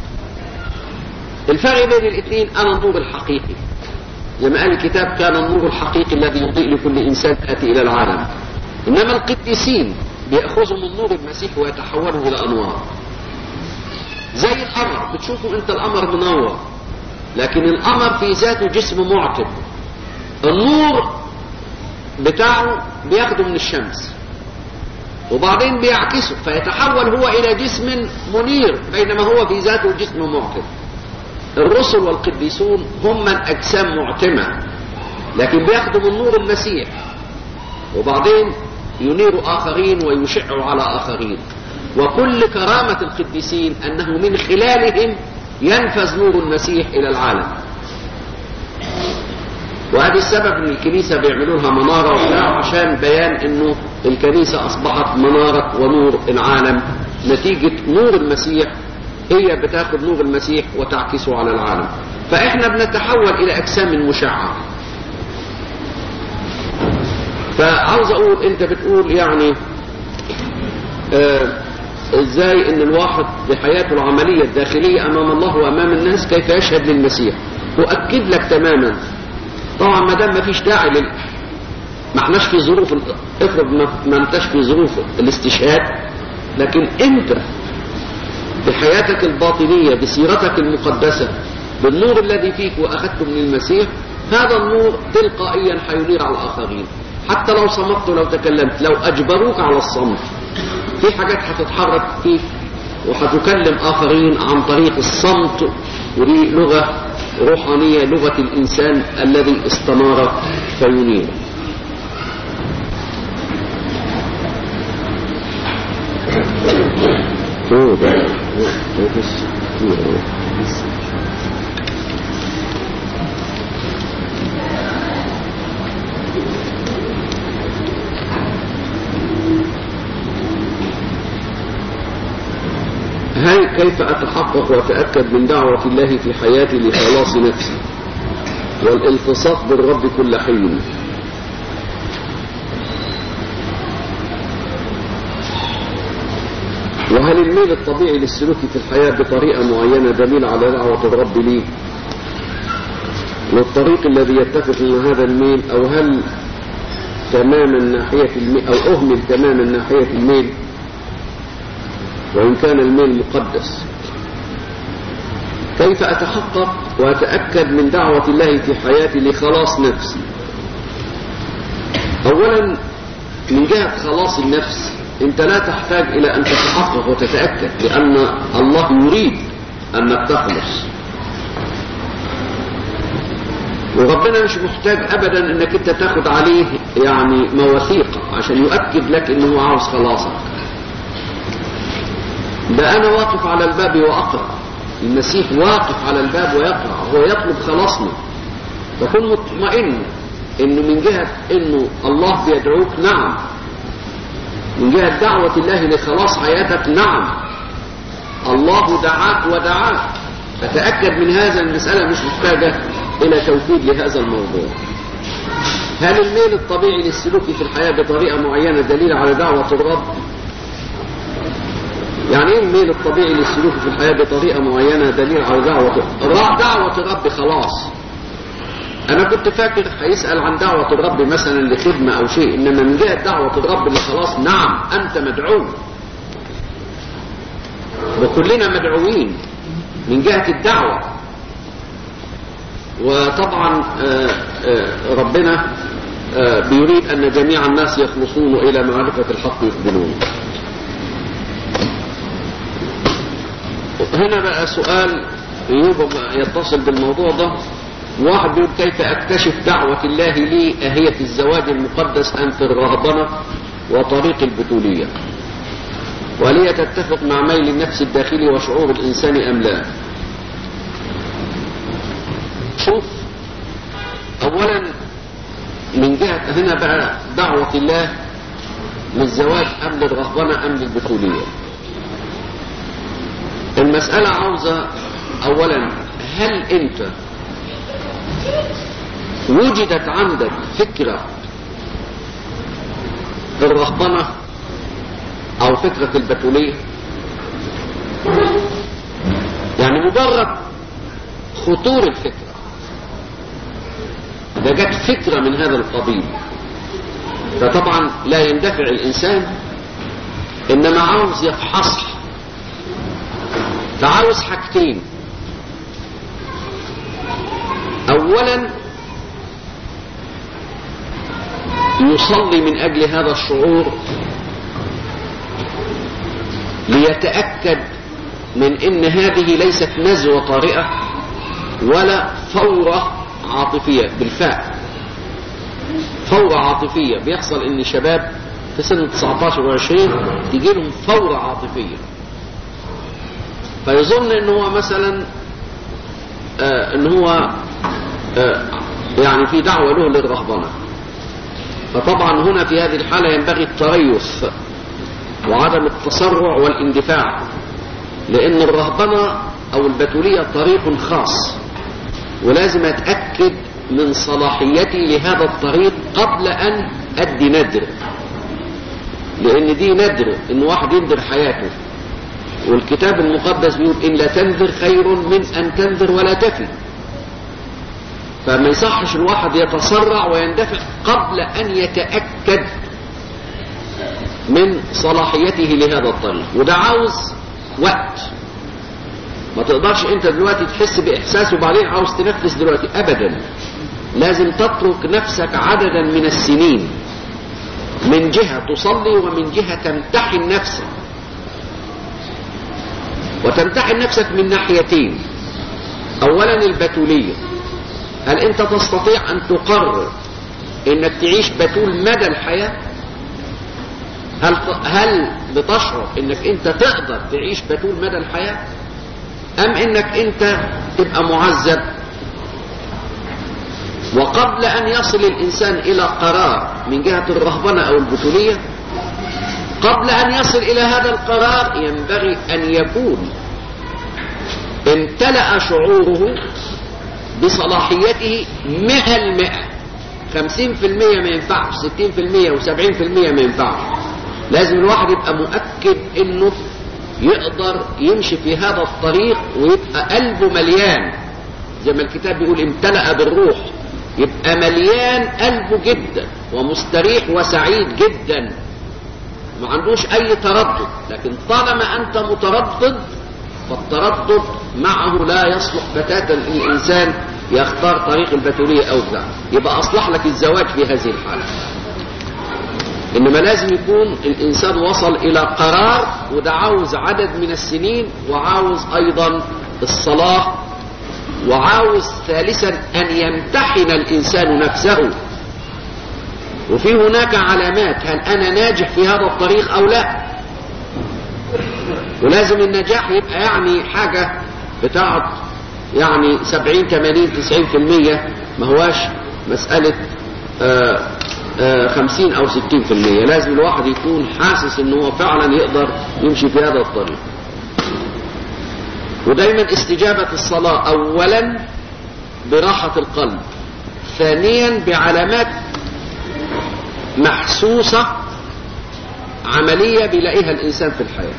الفرق بين الاثنين انا النور الحقيقي زي ما قال الكتاب كان النور الحقيقي الذي يضيء لكل انسان اتي الى العالم انما القديسين بياخذوا من نور المسيح ويتحولوا الى انوار زي القمر بتشوفوا انت القمر منور لكن القمر في ذاته جسم معتم النور بتاعه بياخده من الشمس وبعدين بيعكسه فيتحول هو الى جسم منير بينما هو في ذاته جسم معتم الرسل والقديسون هم من اجسام معتمه لكن بياخدوا من نور المسيح وبعدين ينير اخرين ويشع على اخرين وكل كرامه القديسين انه من خلالهم ينفذ نور المسيح الى العالم وهذا السبب ان الكنيسه بيعملوا لها مناره وبتاع عشان بيان انه الكنيسه اصبحت مناره ونور العالم نتيجه نور المسيح هي بتاخد نور المسيح وتعكسه على العالم فاحنا بنتحول الى اجسام مشعه فعاوز اقول انت بتقول يعني آه ازاي ان الواحد بحياته العمليه الداخليه امام الله وامام الناس كيف يشهد للمسيح اؤكد لك تماما طبعا ما دام ما فيش داعي لل ما احناش في ظروف ال- افرض ما ما انتش في ظروف الاستشهاد لكن انت بحياتك الباطنية بسيرتك المقدسة بالنور الذي فيك وأخذته من المسيح هذا النور تلقائيا حينير على الآخرين حتى لو صمت لو تكلمت لو أجبروك على الصمت في حاجات هتتحرك فيك وهتكلم آخرين عن طريق الصمت ودي لغة روحانية لغة الإنسان الذي استنار فينير Oh, that, that is, yeah. هيك كيف أتحقق وأتأكد من دعوة الله في حياتي لخلاص نفسي والالتصاق بالرب كل حين وهل الميل الطبيعي للسلوك في الحياة بطريقة معينة دليل على دعوة الرب لي والطريق الذي يتفق مع هذا الميل أو هل تماما ناحية الميل أو أهمل تماما ناحية الميل وإن كان الميل مقدس كيف أتحقق وأتأكد من دعوة الله في حياتي لخلاص نفسي أولا من جهة خلاص النفس أنت لا تحتاج إلى أن تتحقق وتتأكد لأن الله يريد أنك تخلص وربنا مش محتاج أبدا أنك أنت تاخد عليه يعني مواثيق عشان يؤكد لك أنه عاوز خلاصك ده أنا واقف على الباب وأقرأ المسيح واقف على الباب ويقرأ هو يطلب خلاصنا فكن مطمئن انه من جهة انه الله بيدعوك نعم من جهة دعوة الله لخلاص حياتك نعم الله دعاك ودعاك فتأكد من هذا المسألة مش محتاجة إلى توكيد لهذا الموضوع هل الميل الطبيعي للسلوك في الحياة بطريقة معينة دليل على دعوة الرب يعني ايه الميل الطبيعي للسلوك في الحياة بطريقة معينة دليل على دعوة دعوة الرب خلاص انا كنت فاكر هيسأل عن دعوة الرب مثلا لخدمة او شيء انما من جهة دعوة الرب لخلاص نعم انت مدعو وكلنا مدعوين من جهة الدعوة وطبعا آآ آآ ربنا آآ بيريد ان جميع الناس يخلصون الى معرفة الحق يقبلون هنا بقى سؤال يبقى يتصل بالموضوع ده واحد يقول كيف اكتشف دعوة الله لي أهية الزواج المقدس أم في الرهبنة وطريق البتولية وهل هي تتفق مع ميل النفس الداخلي وشعور الإنسان أم لا شوف أولا من جهة هنا بقى دعوة الله للزواج أم للرهبنة أم للبتولية المسألة عاوزة أولا هل أنت وجدت عندك فكرة الرهبنة أو فكرة البتولية يعني مجرد خطور الفكرة ده جت فكرة من هذا القبيل فطبعا لا يندفع الإنسان إنما عاوز يفحصها فعاوز حاجتين اولا يصلي من اجل هذا الشعور ليتاكد من ان هذه ليست نزوه طارئه ولا فوره عاطفيه بالفعل فوره عاطفيه بيحصل ان شباب في سن 19 و20 تيجي لهم فوره عاطفيه فيظن ان هو مثلا آه ان هو آه يعني في دعوة له للرهبنة فطبعا هنا في هذه الحالة ينبغي التريث وعدم التسرع والاندفاع لان الرهبنة او البتولية طريق خاص ولازم اتأكد من صلاحيتي لهذا الطريق قبل ان ادي ندر لان دي ندر ان واحد يندر حياته والكتاب المقدس بيقول إن لا تنذر خير من أن تنذر ولا تفي فما يصحش الواحد يتسرع ويندفع قبل أن يتأكد من صلاحيته لهذا الطريق وده عاوز وقت ما تقدرش انت دلوقتي تحس بإحساس وبعدين عاوز تنفذ دلوقتي أبدا لازم تترك نفسك عددا من السنين من جهة تصلي ومن جهة تمتحن نفسك وتمتحن نفسك من ناحيتين اولا البتولية هل انت تستطيع ان تقرر انك تعيش بتول مدى الحياة هل, هل بتشعر انك انت تقدر تعيش بتول مدى الحياة ام انك انت تبقى معذب وقبل ان يصل الانسان الى قرار من جهة الرهبنة او البتولية قبل أن يصل إلى هذا القرار ينبغي أن يكون امتلأ شعوره بصلاحيته مئة المئة خمسين في المية ما ينفعش ستين في المية وسبعين في المية ما ينفعش لازم الواحد يبقى مؤكد انه يقدر يمشي في هذا الطريق ويبقى قلبه مليان زي ما الكتاب بيقول امتلأ بالروح يبقى مليان قلبه جدا ومستريح وسعيد جدا ما عندوش اي تردد لكن طالما انت متردد فالتردد معه لا يصلح بتاتا ان الانسان يختار طريق البتولية او بتاع يبقى اصلح لك الزواج في هذه الحالة انما لازم يكون الانسان وصل الى قرار وده عاوز عدد من السنين وعاوز ايضا الصلاة وعاوز ثالثا ان يمتحن الانسان نفسه وفي هناك علامات هل انا ناجح في هذا الطريق او لا ولازم النجاح يبقى يعني حاجة بتاعت يعني 70 80 90 في المية ما هواش مسألة آآ آآ 50 او 60 في المية لازم الواحد يكون حاسس ان هو فعلا يقدر يمشي في هذا الطريق ودايما استجابة الصلاة اولا براحة القلب ثانيا بعلامات محسوسة عملية بيلاقيها الإنسان في الحياة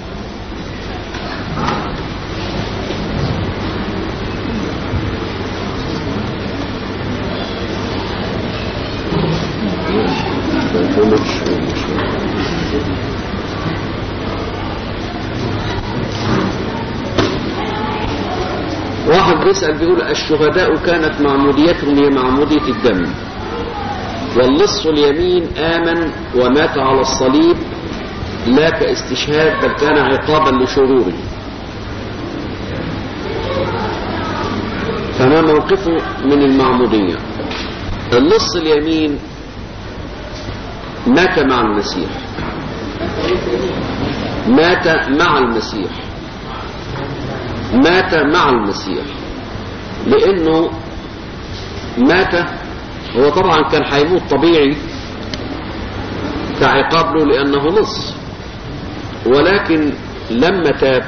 واحد بيسأل بيقول الشهداء كانت معموديتهم هي معمودية الدم واللص اليمين آمن ومات على الصليب لا كاستشهاد بل كان عقابا لشروره فما موقفه من المعمودية اللص اليمين مات مع المسيح مات مع المسيح مات مع المسيح لانه مات هو طبعا كان هيموت طبيعي كعقاب له لانه لص ولكن لما تاب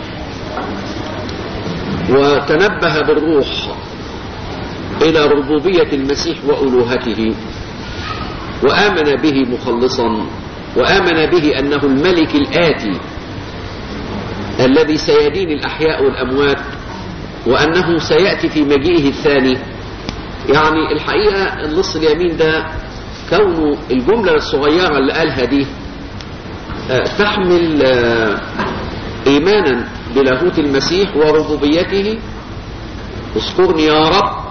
وتنبه بالروح الى ربوبية المسيح والوهته وامن به مخلصا وامن به انه الملك الاتي الذي سيدين الاحياء والاموات وانه سياتي في مجيئه الثاني يعني الحقيقه النص اليمين ده كونه الجمله الصغيره اللي قالها دي تحمل ايمانا بلاهوت المسيح وربوبيته اذكرني يا رب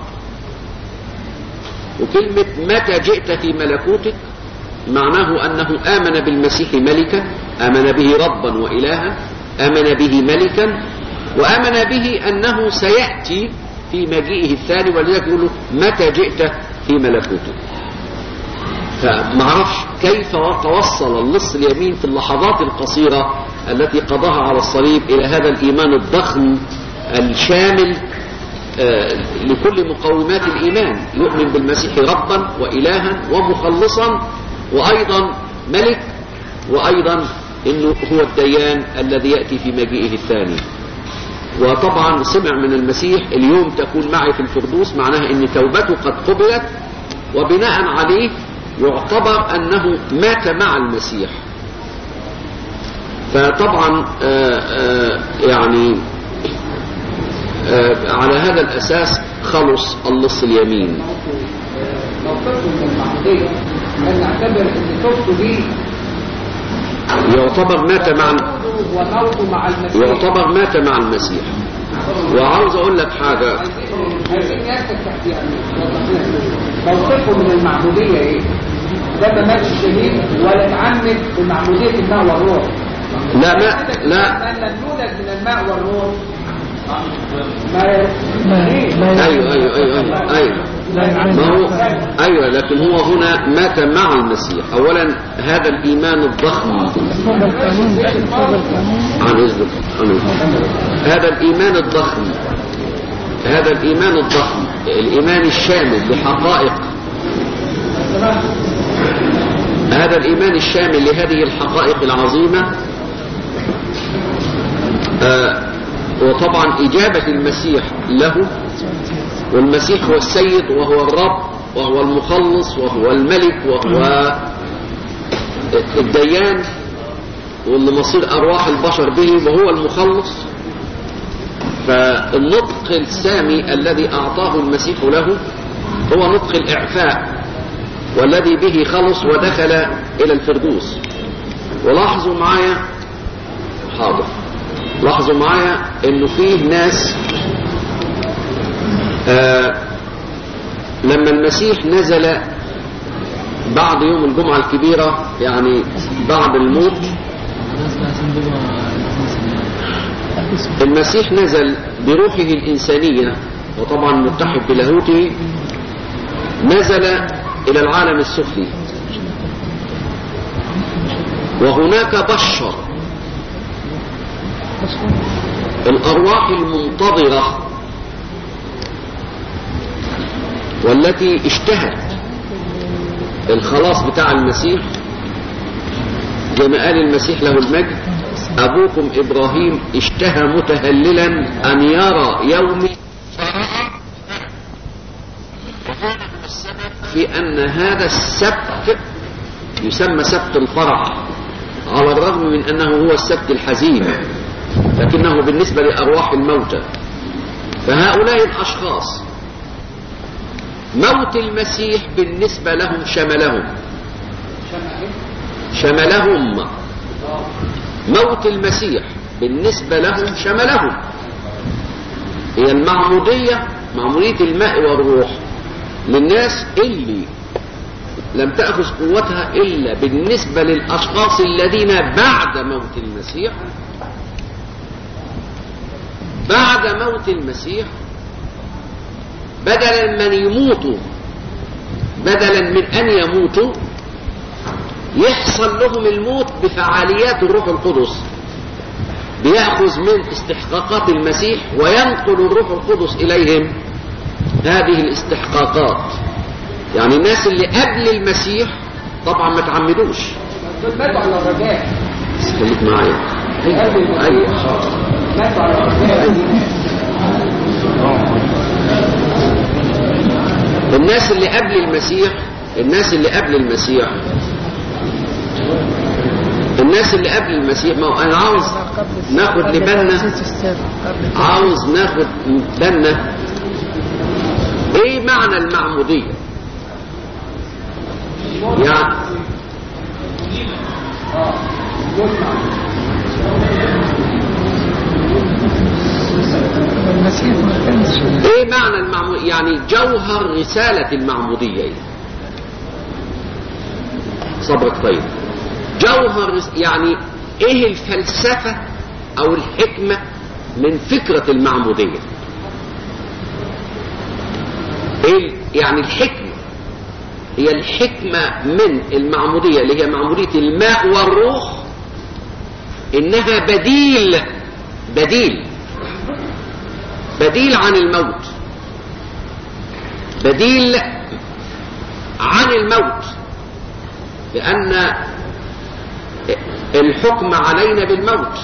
وكلمة متى جئت في ملكوتك معناه أنه آمن بالمسيح ملكا آمن به ربا وإلها آمن به ملكا وآمن به أنه سيأتي في مجيئه الثاني ولذلك يقول له متى جئت في ملكوتك فمعرفش كيف توصل اللص اليمين في اللحظات القصيرة التي قضاها على الصليب إلى هذا الإيمان الضخم الشامل لكل مقومات الإيمان يؤمن بالمسيح ربا وإلها ومخلصا وأيضا ملك وأيضا إنه هو الديان الذي يأتي في مجيئه الثاني وطبعا سمع من المسيح اليوم تكون معي في الفردوس معناها ان توبته قد قبلت وبناء عليه يعتبر انه مات مع المسيح فطبعا آآ آآ يعني آآ على هذا الاساس خلص اللص اليمين موقفه من المعمودية أن نعتبر أن توبته دي يعتبر مات مع وموته مع المسيح يعتبر مات مع المسيح وعاوز اقول لك حاجة عايزين ياسك يعني موقفه من المعمودية إيه؟ ده ما ماتش شهيد ولا اتعمد بمعمودية الماء والروح لا ما لا من لم يولد من الماء والروح ما ايوه ايوه ايوه ايوه, أيوة. ما هو ايوه لكن هو هنا مات مع المسيح اولا هذا الايمان الضخم فوق القانون فوق القانون عن اذنك عن إذنك. هذا الايمان الضخم هذا الايمان الضخم الايمان الشامل لحقائق هذا الايمان الشامل لهذه الحقائق العظيمه آه وطبعا إجابة المسيح له والمسيح هو السيد وهو الرب وهو المخلص وهو الملك وهو الديان واللي مصير أرواح البشر به وهو المخلص فالنطق السامي الذي أعطاه المسيح له هو نطق الإعفاء والذي به خلص ودخل إلى الفردوس ولاحظوا معايا حاضر لاحظوا معايا انه فيه ناس آه لما المسيح نزل بعد يوم الجمعة الكبيرة يعني بعد الموت المسيح نزل بروحه الإنسانية وطبعا متحد بلاهوته نزل إلى العالم السفلي وهناك بشر الأرواح المنتظرة والتي اشتهت الخلاص بتاع المسيح زي ما قال المسيح له المجد أبوكم إبراهيم اشتهى متهللا أن يرى يومي في أن هذا السبت يسمى سبت الفرح على الرغم من أنه هو السبت الحزين لكنه بالنسبة لأرواح الموتى فهؤلاء الأشخاص موت المسيح بالنسبة لهم شملهم شملهم موت المسيح بالنسبة لهم شملهم هي المعمودية معمودية الماء والروح للناس اللي لم تأخذ قوتها إلا بالنسبة للأشخاص الذين بعد موت المسيح بعد موت المسيح بدلا من يموتوا بدلا من أن يموتوا يحصل لهم الموت بفعاليات الروح القدس بيأخذ من استحقاقات المسيح وينقل الروح القدس إليهم هذه الاستحقاقات يعني الناس اللي قبل المسيح طبعا ما تعمدوش دول ماتوا على الرجاء خليك معايا في قلب المسيح ايوه ماتوا على الرجاء الناس اللي قبل المسيح الناس اللي قبل المسيح الناس اللي قبل المسيح ما هو انا عاوز ناخد لبالنا عاوز ناخد بالنا ايه معنى المعمودية يعني ايه معنى المعمودية يعني جوهر رسالة المعمودية ايه صبرك طيب جوهر رس- يعني ايه الفلسفة او الحكمة من فكرة المعمودية ايه يعني الحكمة هي الحكمة من المعمودية اللي هي معمودية الماء والروح انها بديل بديل بديل عن الموت بديل عن الموت لأن الحكم علينا بالموت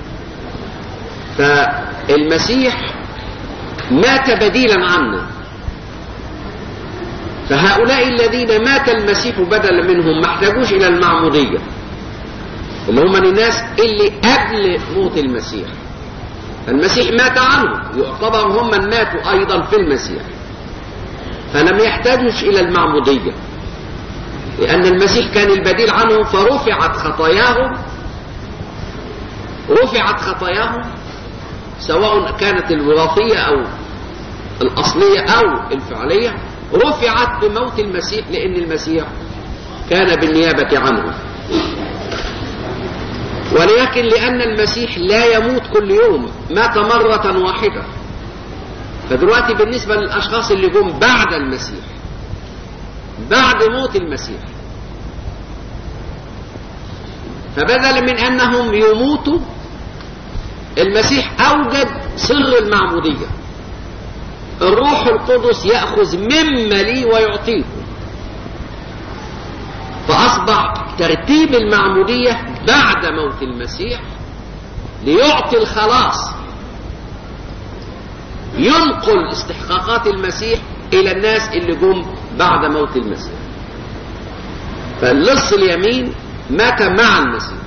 فالمسيح مات بديلا عنا فهؤلاء الذين مات المسيح بدلا منهم ما احتاجوش إلى المعمودية اللي هم الناس اللي قبل موت المسيح المسيح مات عنه يعتبر هم من ماتوا أيضا في المسيح فلم يحتاجوش إلى المعمودية لأن المسيح كان البديل عنهم فرفعت خطاياهم رفعت خطاياهم سواء كانت الوراثية أو الأصلية أو الفعلية رفعت بموت المسيح لأن المسيح كان بالنيابة عنه ولكن لأن المسيح لا يموت كل يوم مات مرة واحدة فدلوقتي بالنسبة للأشخاص اللي جم بعد المسيح بعد موت المسيح فبدلا من أنهم يموتوا المسيح أوجد سر المعمودية الروح القدس يأخذ مما لي ويعطيكم فأصبح ترتيب المعمودية بعد موت المسيح ليعطي الخلاص ينقل استحقاقات المسيح الى الناس اللي جم بعد موت المسيح فاللص اليمين مات مع المسيح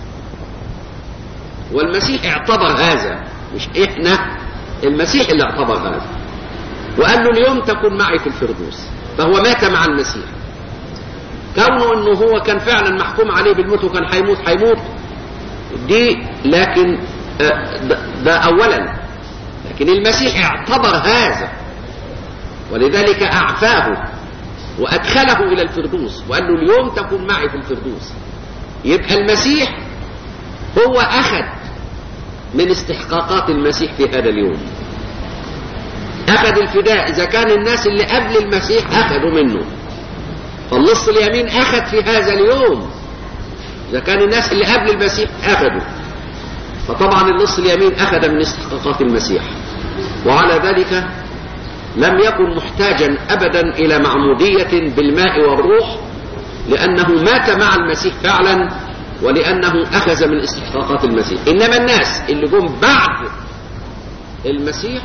والمسيح اعتبر هذا مش احنا المسيح اللي اعتبر هذا وقال له اليوم تكون معي في الفردوس فهو مات مع المسيح كونه انه هو كان فعلا محكوم عليه بالموت وكان هيموت هيموت دي لكن آه، ده, ده اولا لكن المسيح اعتبر هذا ولذلك اعفاه وادخله الى الفردوس وقال له اليوم تكون معي في الفردوس يبقى المسيح هو اخذ من استحقاقات المسيح في هذا اليوم اخذ الفداء اذا كان الناس اللي قبل المسيح اخذوا منه فالنص اليمين اخذ في هذا اليوم اذا كان الناس اللي قبل المسيح اخذوا فطبعا النص اليمين اخذ من استحقاقات المسيح وعلى ذلك لم يكن محتاجا ابدا الى معموديه بالماء والروح لانه مات مع المسيح فعلا ولانه اخذ من استحقاقات المسيح انما الناس اللي جم بعد المسيح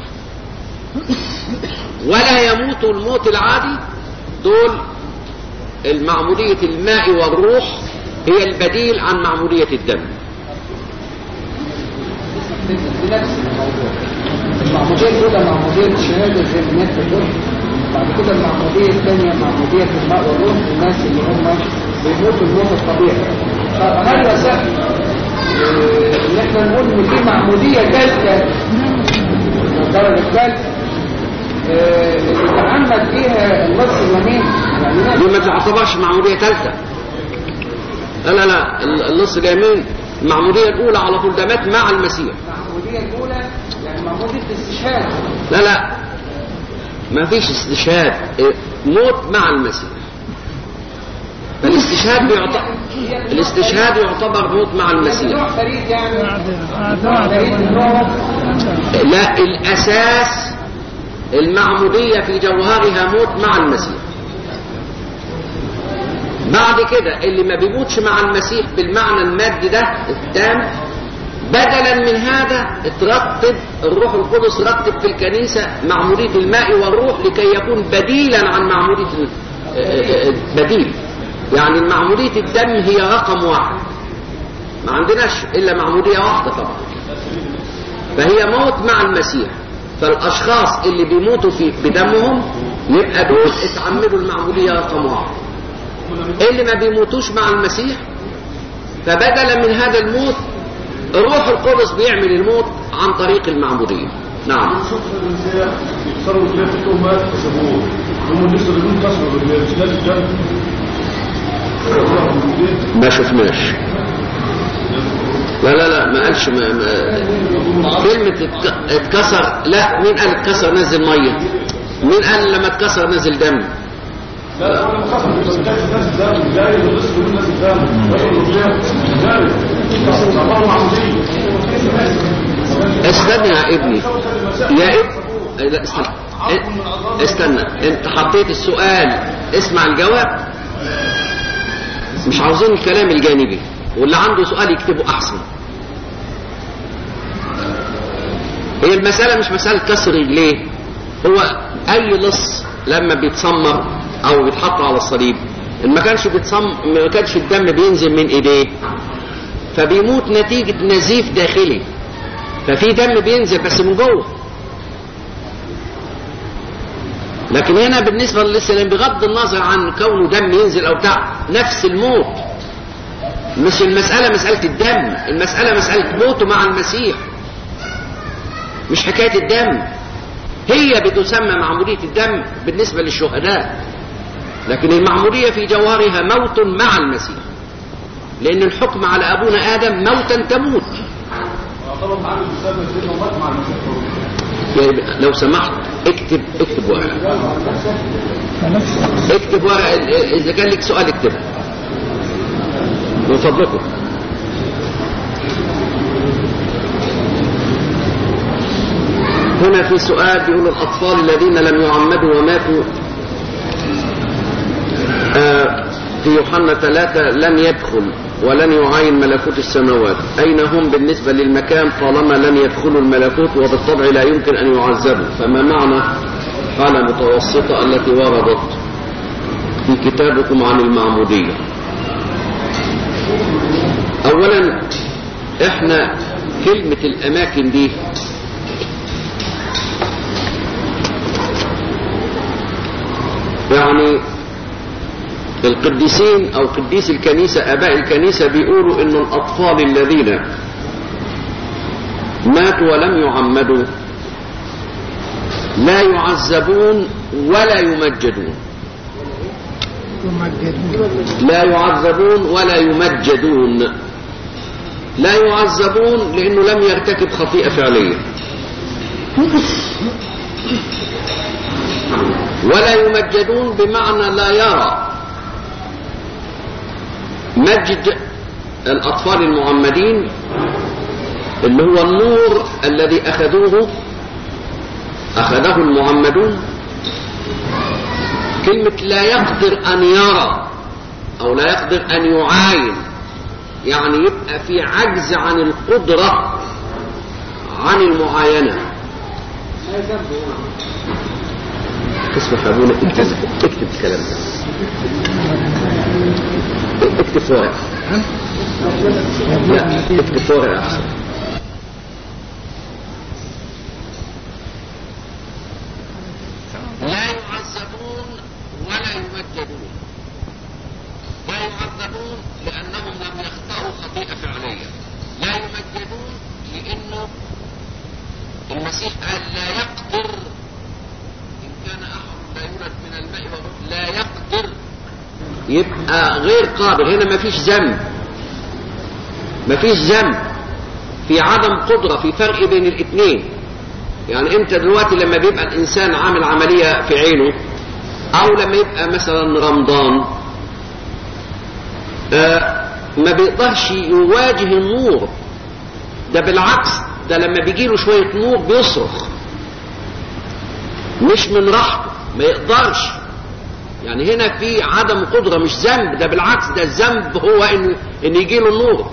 ولا يموتوا الموت العادي دول المعمودية الماء والروح هي البديل عن معمودية الدم بنفس الموضوع المعمودية الأولى معمودية الشهادة زي ما الناس بتقول بعد كده المعمودية الثانية معمودية الماء والروح الناس اللي هم بيموتوا الموت الطبيعي فهل يصح آه، ان احنا نقول ان في معمودية ثالثة الدرجة الثالثة آه، اللي تعمد فيها النص اليمين يعني ناس دي ما تعتبرش معمودية ثالثة لا لا لا النص اليمين المعمودية الأولى على طول ده مات مع المسيح المعمودية الأولى يعني معمودية الاستشهاد لا لا ما فيش استشهاد إيه، موت مع المسيح فالاستشهاد بيعتبر الاستشهاد يعتبر موت مع المسيح نوع فريد يعني نوع فريد من نوعه لا الأساس المعمودية في جوهرها موت مع المسيح بعد كده اللي ما بيموتش مع المسيح بالمعنى المادي ده التام بدلا من هذا اترتب الروح القدس رتب في الكنيسة معمودية الماء والروح لكي يكون بديلا عن معمودية ال- آه، آه، بديل يعني معمودية الدم هي رقم واحد ما عندناش إلا معمودية واحدة طبعا فهي موت مع المسيح فالأشخاص اللي بيموتوا في بدمهم يبقى دول اتعمدوا المعمودية رقم واحد اللي ما بيموتوش مع المسيح فبدلا من هذا الموت الروح القدس بيعمل الموت عن طريق المعمودية نعم شوف النساء صاروا ثلاثة تهمات كسبوه هم لسه بدون كسر بالجلال الدم ما شفناش لا لا لا ما قالش ما ما كلمة اتك- اتكسر لا مين قال اتكسر نزل مية مين قال لما اتكسر نزل دم لا هو لما كسر بس كانت الناس الدم جاي ولسه بدون ناس الدم رجل الرجال جاي كسر الله معمودية استنى يا ابني يا ابني لا استنى استنى انت حطيت السؤال اسمع الجواب مش عاوزين الكلام الجانبي واللي عنده سؤال يكتبه احسن هي المسألة مش مسألة كسر رجليه هو اي لص لما بيتسمر او بيتحط على الصليب ان ما كانش بيتصم ما كانش الدم بينزل من ايديه فبيموت نتيجة نزيف داخلي ففي دم بينزل بس من جوه لكن هنا بالنسبة للسلام بغض النظر عن كونه دم ينزل او بتاع نفس الموت مش المسألة مسألة الدم المسألة مسألة موته مع المسيح مش حكاية الدم هي بتسمى معمودية الدم بالنسبة للشهداء لكن المعمودية في جوهرها موت مع المسيح لأن الحكم على أبونا آدم موتا تموت طبعا معانا بسبب سيدنا ومات مع المسيح يعني لو سمحت اكتب اكتب ورقة اكتب ورقة إذا كان لك سؤال اكتبه من فضلكم هنا في سؤال بيقول الأطفال الذين لم يعمدوا وماتوا آه، في يوحنا ثلاثة لم يدخل ولن يعاين ملكوت السماوات أين هم بالنسبة للمكان طالما لن يدخلوا الملكوت وبالطبع لا يمكن أن يعذبوا فما معنى حالة متوسطة التي وردت في كتابكم عن المعمودية أولا احنا كلمة الأماكن دي يعني القديسين او قديس الكنيسة اباء الكنيسة بيقولوا ان الاطفال الذين ماتوا ولم يعمدوا لا يعذبون ولا يمجدون لا يعذبون ولا يمجدون لا يعذبون لانه لم يرتكب خطيئة فعلية ولا يمجدون بمعنى لا يرى مجد الأطفال المعمدين اللي هو النور الذي أخذوه أخذه المعمدون كلمة لا يقدر أن يرى أو لا يقدر أن يعاين يعني يبقى في عجز عن القدرة عن المعاينة ما ذنبه اسمح يا ابونا اكتب اكتب الكلام ده اكتب في ورقة لا اكتب في ورقة احسن لا يعذبون ولا يمجدون لا يعذبون لانهم لم يخطئوا خطيئة فعلية لا يمجدون لانه المسيح قال لا يقدر إن كان أحد لا يولد من الماء والروح لا يقدر يبقى غير قادر هنا مفيش ذنب مفيش ذنب في عدم قدرة في فرق بين الاثنين يعني انت دلوقتي لما بيبقى الانسان عامل عملية في عينه او لما يبقى مثلا رمضان آه ما بيقدرش يواجه النور ده بالعكس ده لما بيجيله شوية نور بيصرخ مش من راحته ما يقدرش يعني هنا في عدم قدرة مش ذنب ده بالعكس ده الذنب هو ان ان يجي له النور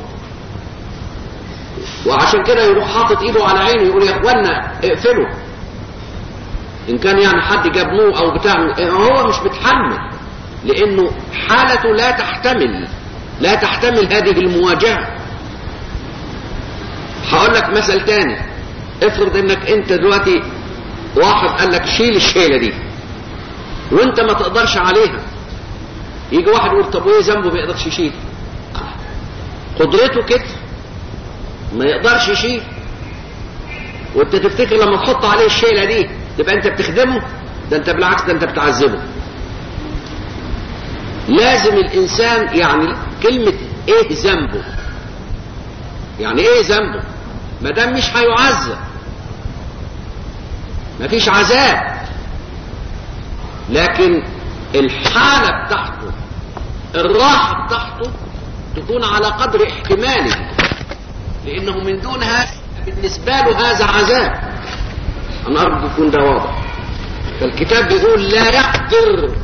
وعشان كده يروح حاطط ايده على عينه يقول يا اخوانا اقفلوا ان كان يعني حد جاب نور او بتاع هو مش متحمل لانه حالته لا تحتمل لا تحتمل هذه المواجهة هقول لك مثل تاني افرض انك انت دلوقتي واحد قال لك شيل الشيلة دي وانت ما تقدرش عليها يجي واحد يقول طب وايه ذنبه ما يقدرش يشيل قدرته كده ما يقدرش يشيل وانت تفتكر لما تحط عليه الشيلة دي تبقى انت بتخدمه ده انت بالعكس ده انت بتعذبه لازم الانسان يعني كلمة ايه ذنبه يعني ايه ذنبه ما دام مش هيعذب مفيش عذاب لكن الحالة بتاعته الراحة بتاعته تكون على قدر احتماله لانه من دونها بالنسبة له هذا عذاب انا ارجو يكون ده واضح فالكتاب بيقول لا يقدر